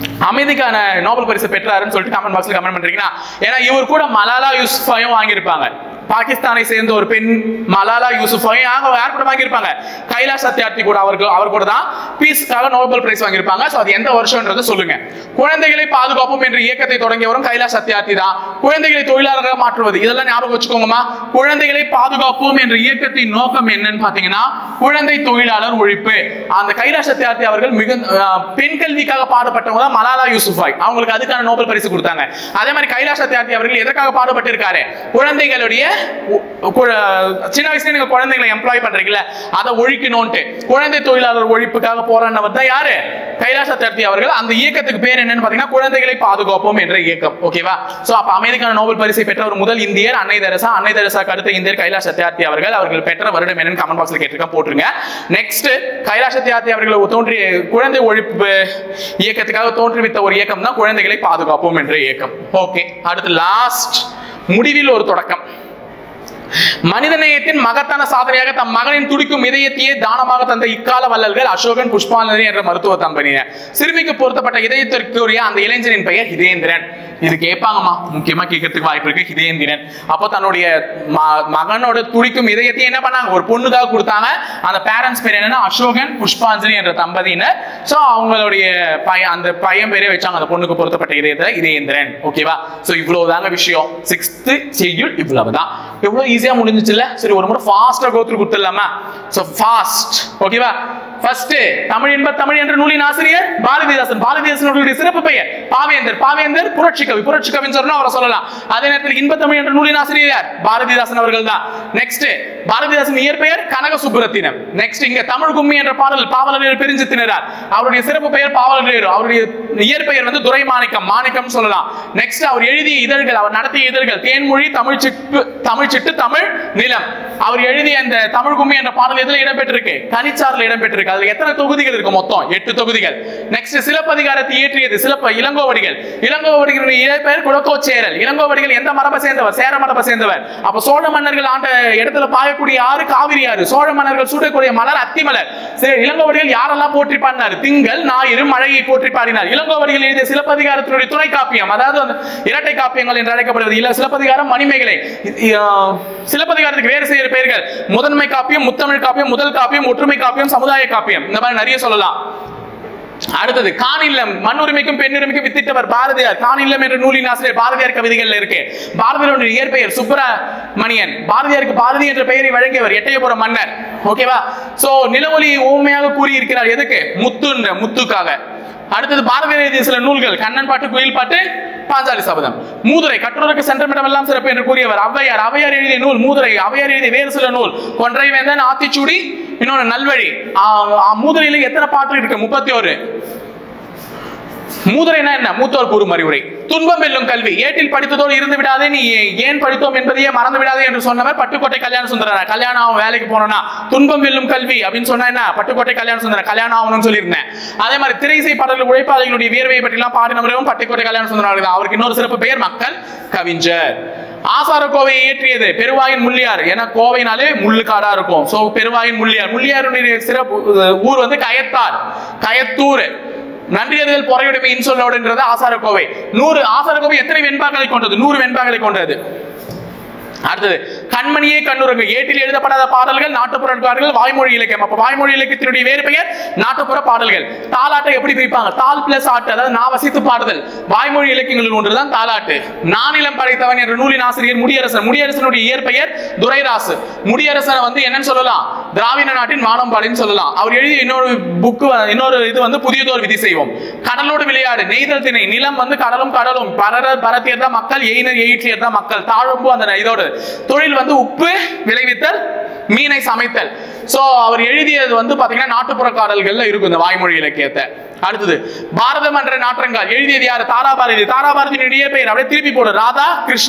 அமைதிக்கான நோபல் பரிசு பெற்றாருன்னு சொல்லிட்டு கமெண்ட் பாக்ஸ்ல கமெண்ட் பண்றீங்கன்னா ஏன்னா இவர் கூட மலாலா யூசுஃபையும் வாங்கியிருப்பாங்க பாகிஸ்தானை சேர்ந்த ஒரு பெண் மலாலா யூசுஃபையும் யாங்க யார் கூட வாங்கியிருப்பாங்க கைலாஷ் சத்யார்த்தி கூட அவருக்கு அவர் கூட தான் பீஸ்க்காக நோபல் பிரைஸ் வாங்கியிருப்பாங்க ஸோ அது எந்த வருஷம்ன்றதை சொல்லுங்க குழந்தைகளை பாதுகாப்போம் என்ற இயக்கத்தை தொடங்கியவரும் கைலாஷ் சத்யார்த்தி தான் குழந்தைகளை தொழிலாளராக மாற்றுவது இதெல்லாம் ஞாபகம் வச்சுக்கோங்கம்மா குழந்தைகளை பாதுகாப்போம் என்ற இயக்கத்தின் நோக்கம் என்னன்னு பாத்தீங்கன்னா குழந்தை தொழிலாளர் ஒழிப்பு அந்த கைலாஷ் சத்யார்த்தி அவர்கள் மிக அஹ், பெண் கல்விக்காக பாடுபட்டவங்க தான் மலாலா யூசுஃபாய் அவங்களுக்கு அதுக்கான நோபல் பரிசு கொடுத்தாங்க அதே மாதிரி கைலாஷ் சத்யார்த்தி அவர்கள் எதற்காக பாடுபட்டிருக்காரு குழந்தைகளுடைய உ- கு- சின்ன வயசுல நீங்க குழந்தைகளை எம்ப்ளாய் பண்றீங்கல்ல அதை ஒழிக்கணும்ட்டு குழந்தை தொழிலாளர் ஒழிப்புக்காக போராடினவர் தான் யாரு கைலாஷ் சத்யார்த்தி அவர்கள் அந்த இயக்கத்துக்கு பேர் என்னன்னு பாத்தீங்கன்னா குழந்தைகளை பாதுகாப்போம் என்ற இயக்கம் ஓகேவா சோ அப்ப அமைதிக்கான நோபல் பரிசை பெற்ற ஒரு முதல் இந்தியர் அன்னை தெரசா அன்னை தெரசாக்கு அடுத்த இந்தியர் கைலாஷ் சத்யார்த்தி அவர்கள் அவர்கள் பெற்ற வருடம் என்னன்னு கமெண்ட் பாக்ஸ்ல கேட்டிருக்கேன் போட்டுருங்க நெக்ஸ்ட் கைலாஷ் சத்யார்த்தி அவர்கள் தோன்றிய குழந்தை ஒழிப்பு இயக்கத்துக்காக தோற்றுவித்த ஒரு இயக்கம் தான் குழந்தைகளை பாதுகாப்போம் என்ற இயக்கம் ஓகே அடுத்து லாஸ்ட் முடிவில் ஒரு தொடக்கம் மனிதநேயத்தின் மகத்தான சாதனையாக தம் மகனின் துடிக்கும் இதயத்தையே தானமாக தந்த இக்கால வள்ளல்கள் அசோகன் புஷ்பாலனி என்ற மருத்துவ தம்பனியர் சிறுமிக்கு பொருத்தப்பட்ட இதயத்திற்குரிய அந்த இளைஞரின் பெயர் ஹிதேந்திரன் இது கேட்பாங்கம்மா முக்கியமா கேட்கறதுக்கு வாய்ப்பு இருக்கு ஹிதேந்திரன் அப்போ தன்னுடைய ம- மகனோட துடிக்கும் இதயத்தை என்ன பண்ணாங்க ஒரு பொண்ணுக்காக கொடுத்தாங்க அந்த பேரண்ட்ஸ் பேர் என்னன்னா அசோகன் புஷ்பாஞ்சலி என்ற தம்பதியினர் சோ அவங்களுடைய பையன் அந்த பையன் பேரே வச்சாங்க அந்த பொண்ணுக்கு பொருத்தப்பட்ட இதயத்துல இதேந்திரன் ஓகேவா சோ இவ்வளவுதாங்க விஷயம் சிக்ஸ்த் செய்யுள் இவ்வளவுதான் எவ்வளவு ஈஸியா முடிஞ்சுச்சுல்ல சரி ஒரு முறை ஃபாஸ்டா கோத்ரு கொடுத்துடலாமா சோ ஃபாஸ்ட் ஓகேவா ஃபர்ஸ்ட் தமிழ் என்ப தமிழ் என்ற நூலின் ஆசிரியர் பாரதிதாசன் பாரதிதாசன் அவர்களுடைய சிறப்பு பெயர் பாவேந்தர் பாவேந்தர் புரட்சி கவி புரட்சி கவின்னு சொன்னா அவரை சொல்லலாம் அதே நேரத்தில் இன்ப தமிழ் என்ற நூலின் ஆசிரியர் யார் பாரதிதாசன் அவர்கள் தான் நெக்ஸ்ட் பாரதிதாசன் இயற்பெயர் கனக சுப்புரத்தினம் நெக்ஸ்ட் இங்க தமிழ் கும்மி என்ற பாடல் பாவலர் பிரிஞ்சு திணறார் அவருடைய சிறப்பு பெயர் பாவலர் அவருடைய இயற்பெயர் வந்து துரை மாணிக்கம் மாணிக்கம் சொல்லலாம் நெக்ஸ்ட் அவர் எழுதிய இதழ்கள் அவர் நடத்திய இதழ்கள் தேன்மொழி தமிழ் சிட்டு தமிழ் சிட்டு தமிழ் நிலம் அவர் எழுதிய அந்த தமிழ் கும்மி என்ற பாடல் எதுல இடம்பெற்றிருக்கு கனிச்சார்ல இடம்பெற்றிருக்கு அதுல எத்தனை தொகுதிகள் இருக்கு மொத்தம் எட்டு தொகுதிகள் நெக்ஸ்ட் சிலப்பதிகாரத்தை இயற்றியது சிலப்ப இளங்கோவடிகள் இளங்கோவடிகளுடைய இயற்பெயர் குலக்கோச்சேரல் இளங்கோவடிகள் எந்த மரபை சேர்ந்தவர் சேர மரபை சேர்ந்தவர் அப்ப சோழ மன்னர்கள் ஆண்ட இடத்துல பாயக்கூடிய ஆறு காவிரி ஆறு சோழ மன்னர்கள் சூடக்கூடிய மலர் அத்திமலர் சரி இளங்கோவடிகள் யாரெல்லாம் போற்றி பாடினார் திங்கள் ஞாயிறு மழையை போற்றி பாடினார் இளங்கோவடிகள் எழுதிய சிலப்பதிகாரத்தினுடைய துணை காப்பியம் அதாவது அந்த இரட்டை காப்பியங்கள் என்று அழைக்கப்படுவது இல்ல சிலப்பதிகாரம் மணிமேகலை இ- ஆஹ் சிலப்பதிகாரத்துக்கு வேறு செய்கிற பெயர்கள் முதன்மை காப்பியம் முத்தமிழ் காப்பியம் முதல் காப்பியம் ஒற்றுமை காப்பியம் சமுதாய காப்பியம் இந்த மாதிரி நிறைய சொல்லலாம் அடுத்தது காணில்லம் மண்ணுரிமைக்கும் பெண்ணுரிமைக்கும் வித்திட்டவர் பாரதியார் காணில்லம் என்ற நூலின் ஆசிரியர் பாரதியார் கவிதைகள்ல இருக்கு பாரதியாருடைய இயற்பெயர் சுப்பிரமணியன் பாரதியாருக்கு பாரதி என்ற பெயரை வழங்கியவர் எட்டயபுரம் மன்னர் ஓகேவா சோ நிலவொலி ஊமையாக கூறியிருக்கிறார் எதுக்கு முத்துன்ற முத்துக்காக அடுத்தது பாரதியார் எழுதிய சில நூல்கள் கண்ணன் பாட்டு குயில் பாட்டு பாஞ்சாலி சபதம் மூதுரை கட்டுரைக்கு சென்றமிடம் எல்லாம் சிறப்பு என்று கூறியவர் ஔவையார் ஔவையார் எழுதிய நூல் மூதுரை ஔவையார் எழுதிய வேறு சில நூல் கொன்றை வேந்தன் ஆத்திச்சூடி இன்னொன்னு நல்வழி ஆ, ஆ, மூதுரையில எத்தனை பாட்டு இருக்கு முப்பத்தி ஒரு மூதுரைனா என்ன மூத்தோர் கூறும் அறிவுரை துன்பம் வெல்லும் கல்வி ஏட்டில் படித்ததோடு இருந்து விடாதே நீ ஏன் படித்தோம் என்பதையே மறந்து விடாதே என்று சொன்னவர் பட்டுக்கோட்டை கல்யாண சுந்தரர் கல்யாணம் ஆகும் வேலைக்கு போனோம்னா துன்பம் வெல்லும் கல்வி அப்படின்னு சொன்னா என்ன பட்டுக்கோட்டை கல்யாண சுந்தரர் கல்யாணம் ஆகணும்னு சொல்லியிருந்தேன் அதே மாதிரி திரைசை பாடல்கள் உழைப்பாளிகளுடைய வியர்வையை பற்றிலாம் பாடினவரும் பட்டுக்கோட்டை கல்யாண சுந்தரர் தான் அவருக்கு இன்னொரு சிறப்பு பெயர் மக்கள் கவிஞர் ஆசார கோவையை இயற்றியது பெருவாயின் முள்ளியார் ஏன்னா கோவைனாலே முள்ளு காடா இருக்கும் சோ பெருவாயின் முள்ளியார் முள்ளியாருடைய சிறப்பு அஹ், ஊர் வந்து கயத்தார் கயத்தூர் நன்றியறிதல் பொறையுடைமை இன்சொல்லோடுன்றது ஆசாரக்கோவை நூறு ஆசாரக்கோவை எத்தனை வெண்பாக்களை கொண்டது நூறு வெண்பாக்களை கொண்டது அடுத்தது கண்மணியே கண்ணுறங்கு ஏட்டில் எழுதப்படாத பாடல்கள் நாட்டுப்புற பாடல்கள் வாய்மொழி இலக்கியம் அப்ப வாய்மொழி இலக்கியத்தினுடைய வேறு பெயர் நாட்டுப்புற பாடல்கள் தாலாட்டை எப்படி பிரிப்பாங்க தால் பிளஸ் ஆட்டு அதாவது நான் வசித்து பாடுதல் வாய்மொழி இலக்கியங்களில் ஒன்றுதான் தாலாட்டு நானிலம் படைத்தவன் என்ற நூலின் ஆசிரியர் முடியரசன் முடியரசனுடைய இயற்பெயர் துரைராசு முடியரசனை வந்து என்னன்னு சொல்லலாம் திராவிட நாட்டின் வானம்பாடின்னு சொல்லலாம் அவர் எழுதிய இன்னொரு புக்கு இன்னொரு இது வந்து புதியதோர் விதி செய்வோம் கடலோடு விளையாடு நெய்தல் திணை நிலம் வந்து கடலும் கடலும் பரர பரத்தியர் தான் மக்கள் எயினர் எயிற்றியர் தான் மக்கள் தாழம்பு அந்த இதோட தொழில் வந்து உப்பு விளைவித்தல் மீனை சமைத்தல் சோ அவர் எழுதியது வந்து பாத்தீங்கன்னா நாட்டுப்புற காடல்கள்ல இருக்கும் இந்த வாய்மொழி இலக்கியத்தை அடுத்தது பாரதம் என்ற நாற்றங்கால் எழுதியது யாரு தாராபாரதி தாராபாரதியினுடைய பெயர் அப்படியே திருப்பி போடு ராதா கிருஷ்ணன்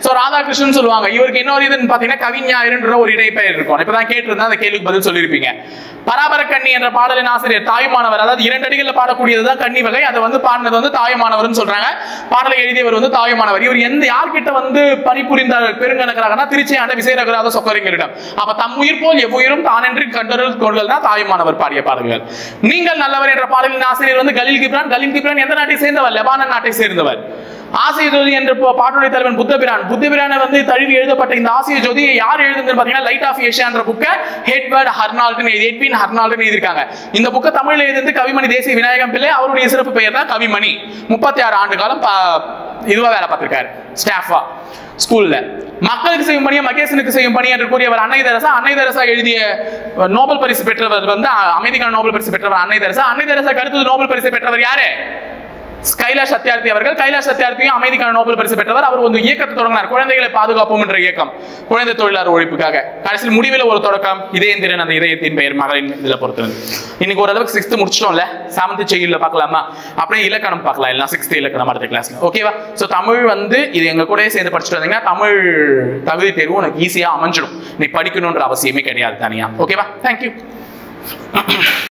சோ ராதாகிருஷ்ணன் சொல்லுவாங்க இவருக்கு இன்னொரு இதுன்னு பாத்தீங்கன்னா கவிஞாயிரன்ற ஒரு இடைப்பெயர் இருக்கும் இப்பதான் கேட்டிருந்தா அந்த கேள்விக்கு பதில் சொல்லியிருப்பீங்க பராபர கண்ணி என்ற பாடலின் ஆசிரியர் தாயுமானவர் அதாவது இரண்டு அடிகளில் பாடக்கூடியதுதான் கன்னி வகை அதை வந்து பாடினது வந்து தாயுமானவர்னு சொல்றாங்க பாடலை எழுதியவர் வந்து தாயுமானவர் இவர் எந்த யார்கிட்ட வந்து பணிபுரிந்த பெருங்கணக்கராகனா திருச்சி ஆண்ட விசயரகராத சொக்கரிங்கரிடம் அப்ப தம் உயிர் போல் எவ்வுயிரும் தானென்று கண்டொருள் கொள்கள் தான் தாயுமானவர் பாடிய பாடல்கள் நீங்கள் நல்லவர் என்ற பாடலின் ஆசிரியர் வந்து கலீல் கிப்ரான் கலீல் கிப்ரான் எந்த நாட்டை சேர்ந்தவர் லெபானன் நாட்டை சேர்ந்தவர் ஆசிய ஜோதி என்ற பா- பாட்டுடைய தலைவன் புத்தபிரான் புத்தபிரானை வந்து தழுவி எழுதப்பட்ட இந்த ஆசிய ஜோதியை யார் எழுதுன்னு பாத்தீங்கன்னா லைட் ஆஃப் ஏஷியா என்ற புக்கை ஹெட்வர்ட் ஹர்னால்ட்னு எட்வின் ஹர்னால்ட்னு எழுதியிருக்காங்க இந்த புக்கை தமிழ்ல எழுதி கவிமணி தேசிய விநாயகம் பிள்ளை அவருடைய சிறப்பு பெயர் தான் கவிமணி முப்பத்தி ஆறு ஆண்டு காலம் பா- இதுவா வேலை பார்த்திருக்காரு ஸ்டாஃபா ஸ்கூல்ல மக்களுக்கு செய்யும் பணியை மகேசனுக்கு செய்யும் பணி என்று கூறியவர் அன்னை தெரசா அன்னை தெரசா எழுதிய நோபல் பரிசு பெற்றவர் வந்து அ- அமைதிக்கான நோபல் பரிசு பெற்றவர் அன்னை தெரசா அன்னை தெரசாக்கு அடுத்தது நோபல் பரிசு பெற்றவர் யாரு கைலாஷ் சத்யார்த்தி அவர்கள் கைலாஷ் சத்யார்த்தியும் அமைதிக்கான நோபல் பரிசு பெற்றவர் அவர் ஒரு இயக்கத்தை தொடங்கினார் குழந்தைகளை பாதுகாப்போம் என்ற இயக்கம் குழந்தை தொழிலாளர் ஒழிப்புக்காக கடைசியில் முடிவில் ஒரு தொடக்கம் இதயந்திரன் அந்த இதயத்தின் பெயர் மகளின் இதுல பொறுத்தது இன்னைக்கு ஓரளவுக்கு சிக்ஸ்த் முடிச்சிட்டோம்ல செவன்த் செயல்ல பார்க்கலாமா அப்படியே இலக்கணம் பார்க்கலாம் எல்லாம் சிக்ஸ்த் இலக்கணம் அடுத்த கிளாஸ்ல ஓகேவா சோ தமிழ் வந்து இது எங்க கூடயே சேர்ந்து படிச்சுட்டு வந்தீங்கன்னா தமிழ் தகுதி தேர்வு உனக்கு ஈஸியா அமைஞ்சிடும் நீ படிக்கணுன்ற அவசியமே கிடையாது தனியா ஓகேவா தேங்க்யூ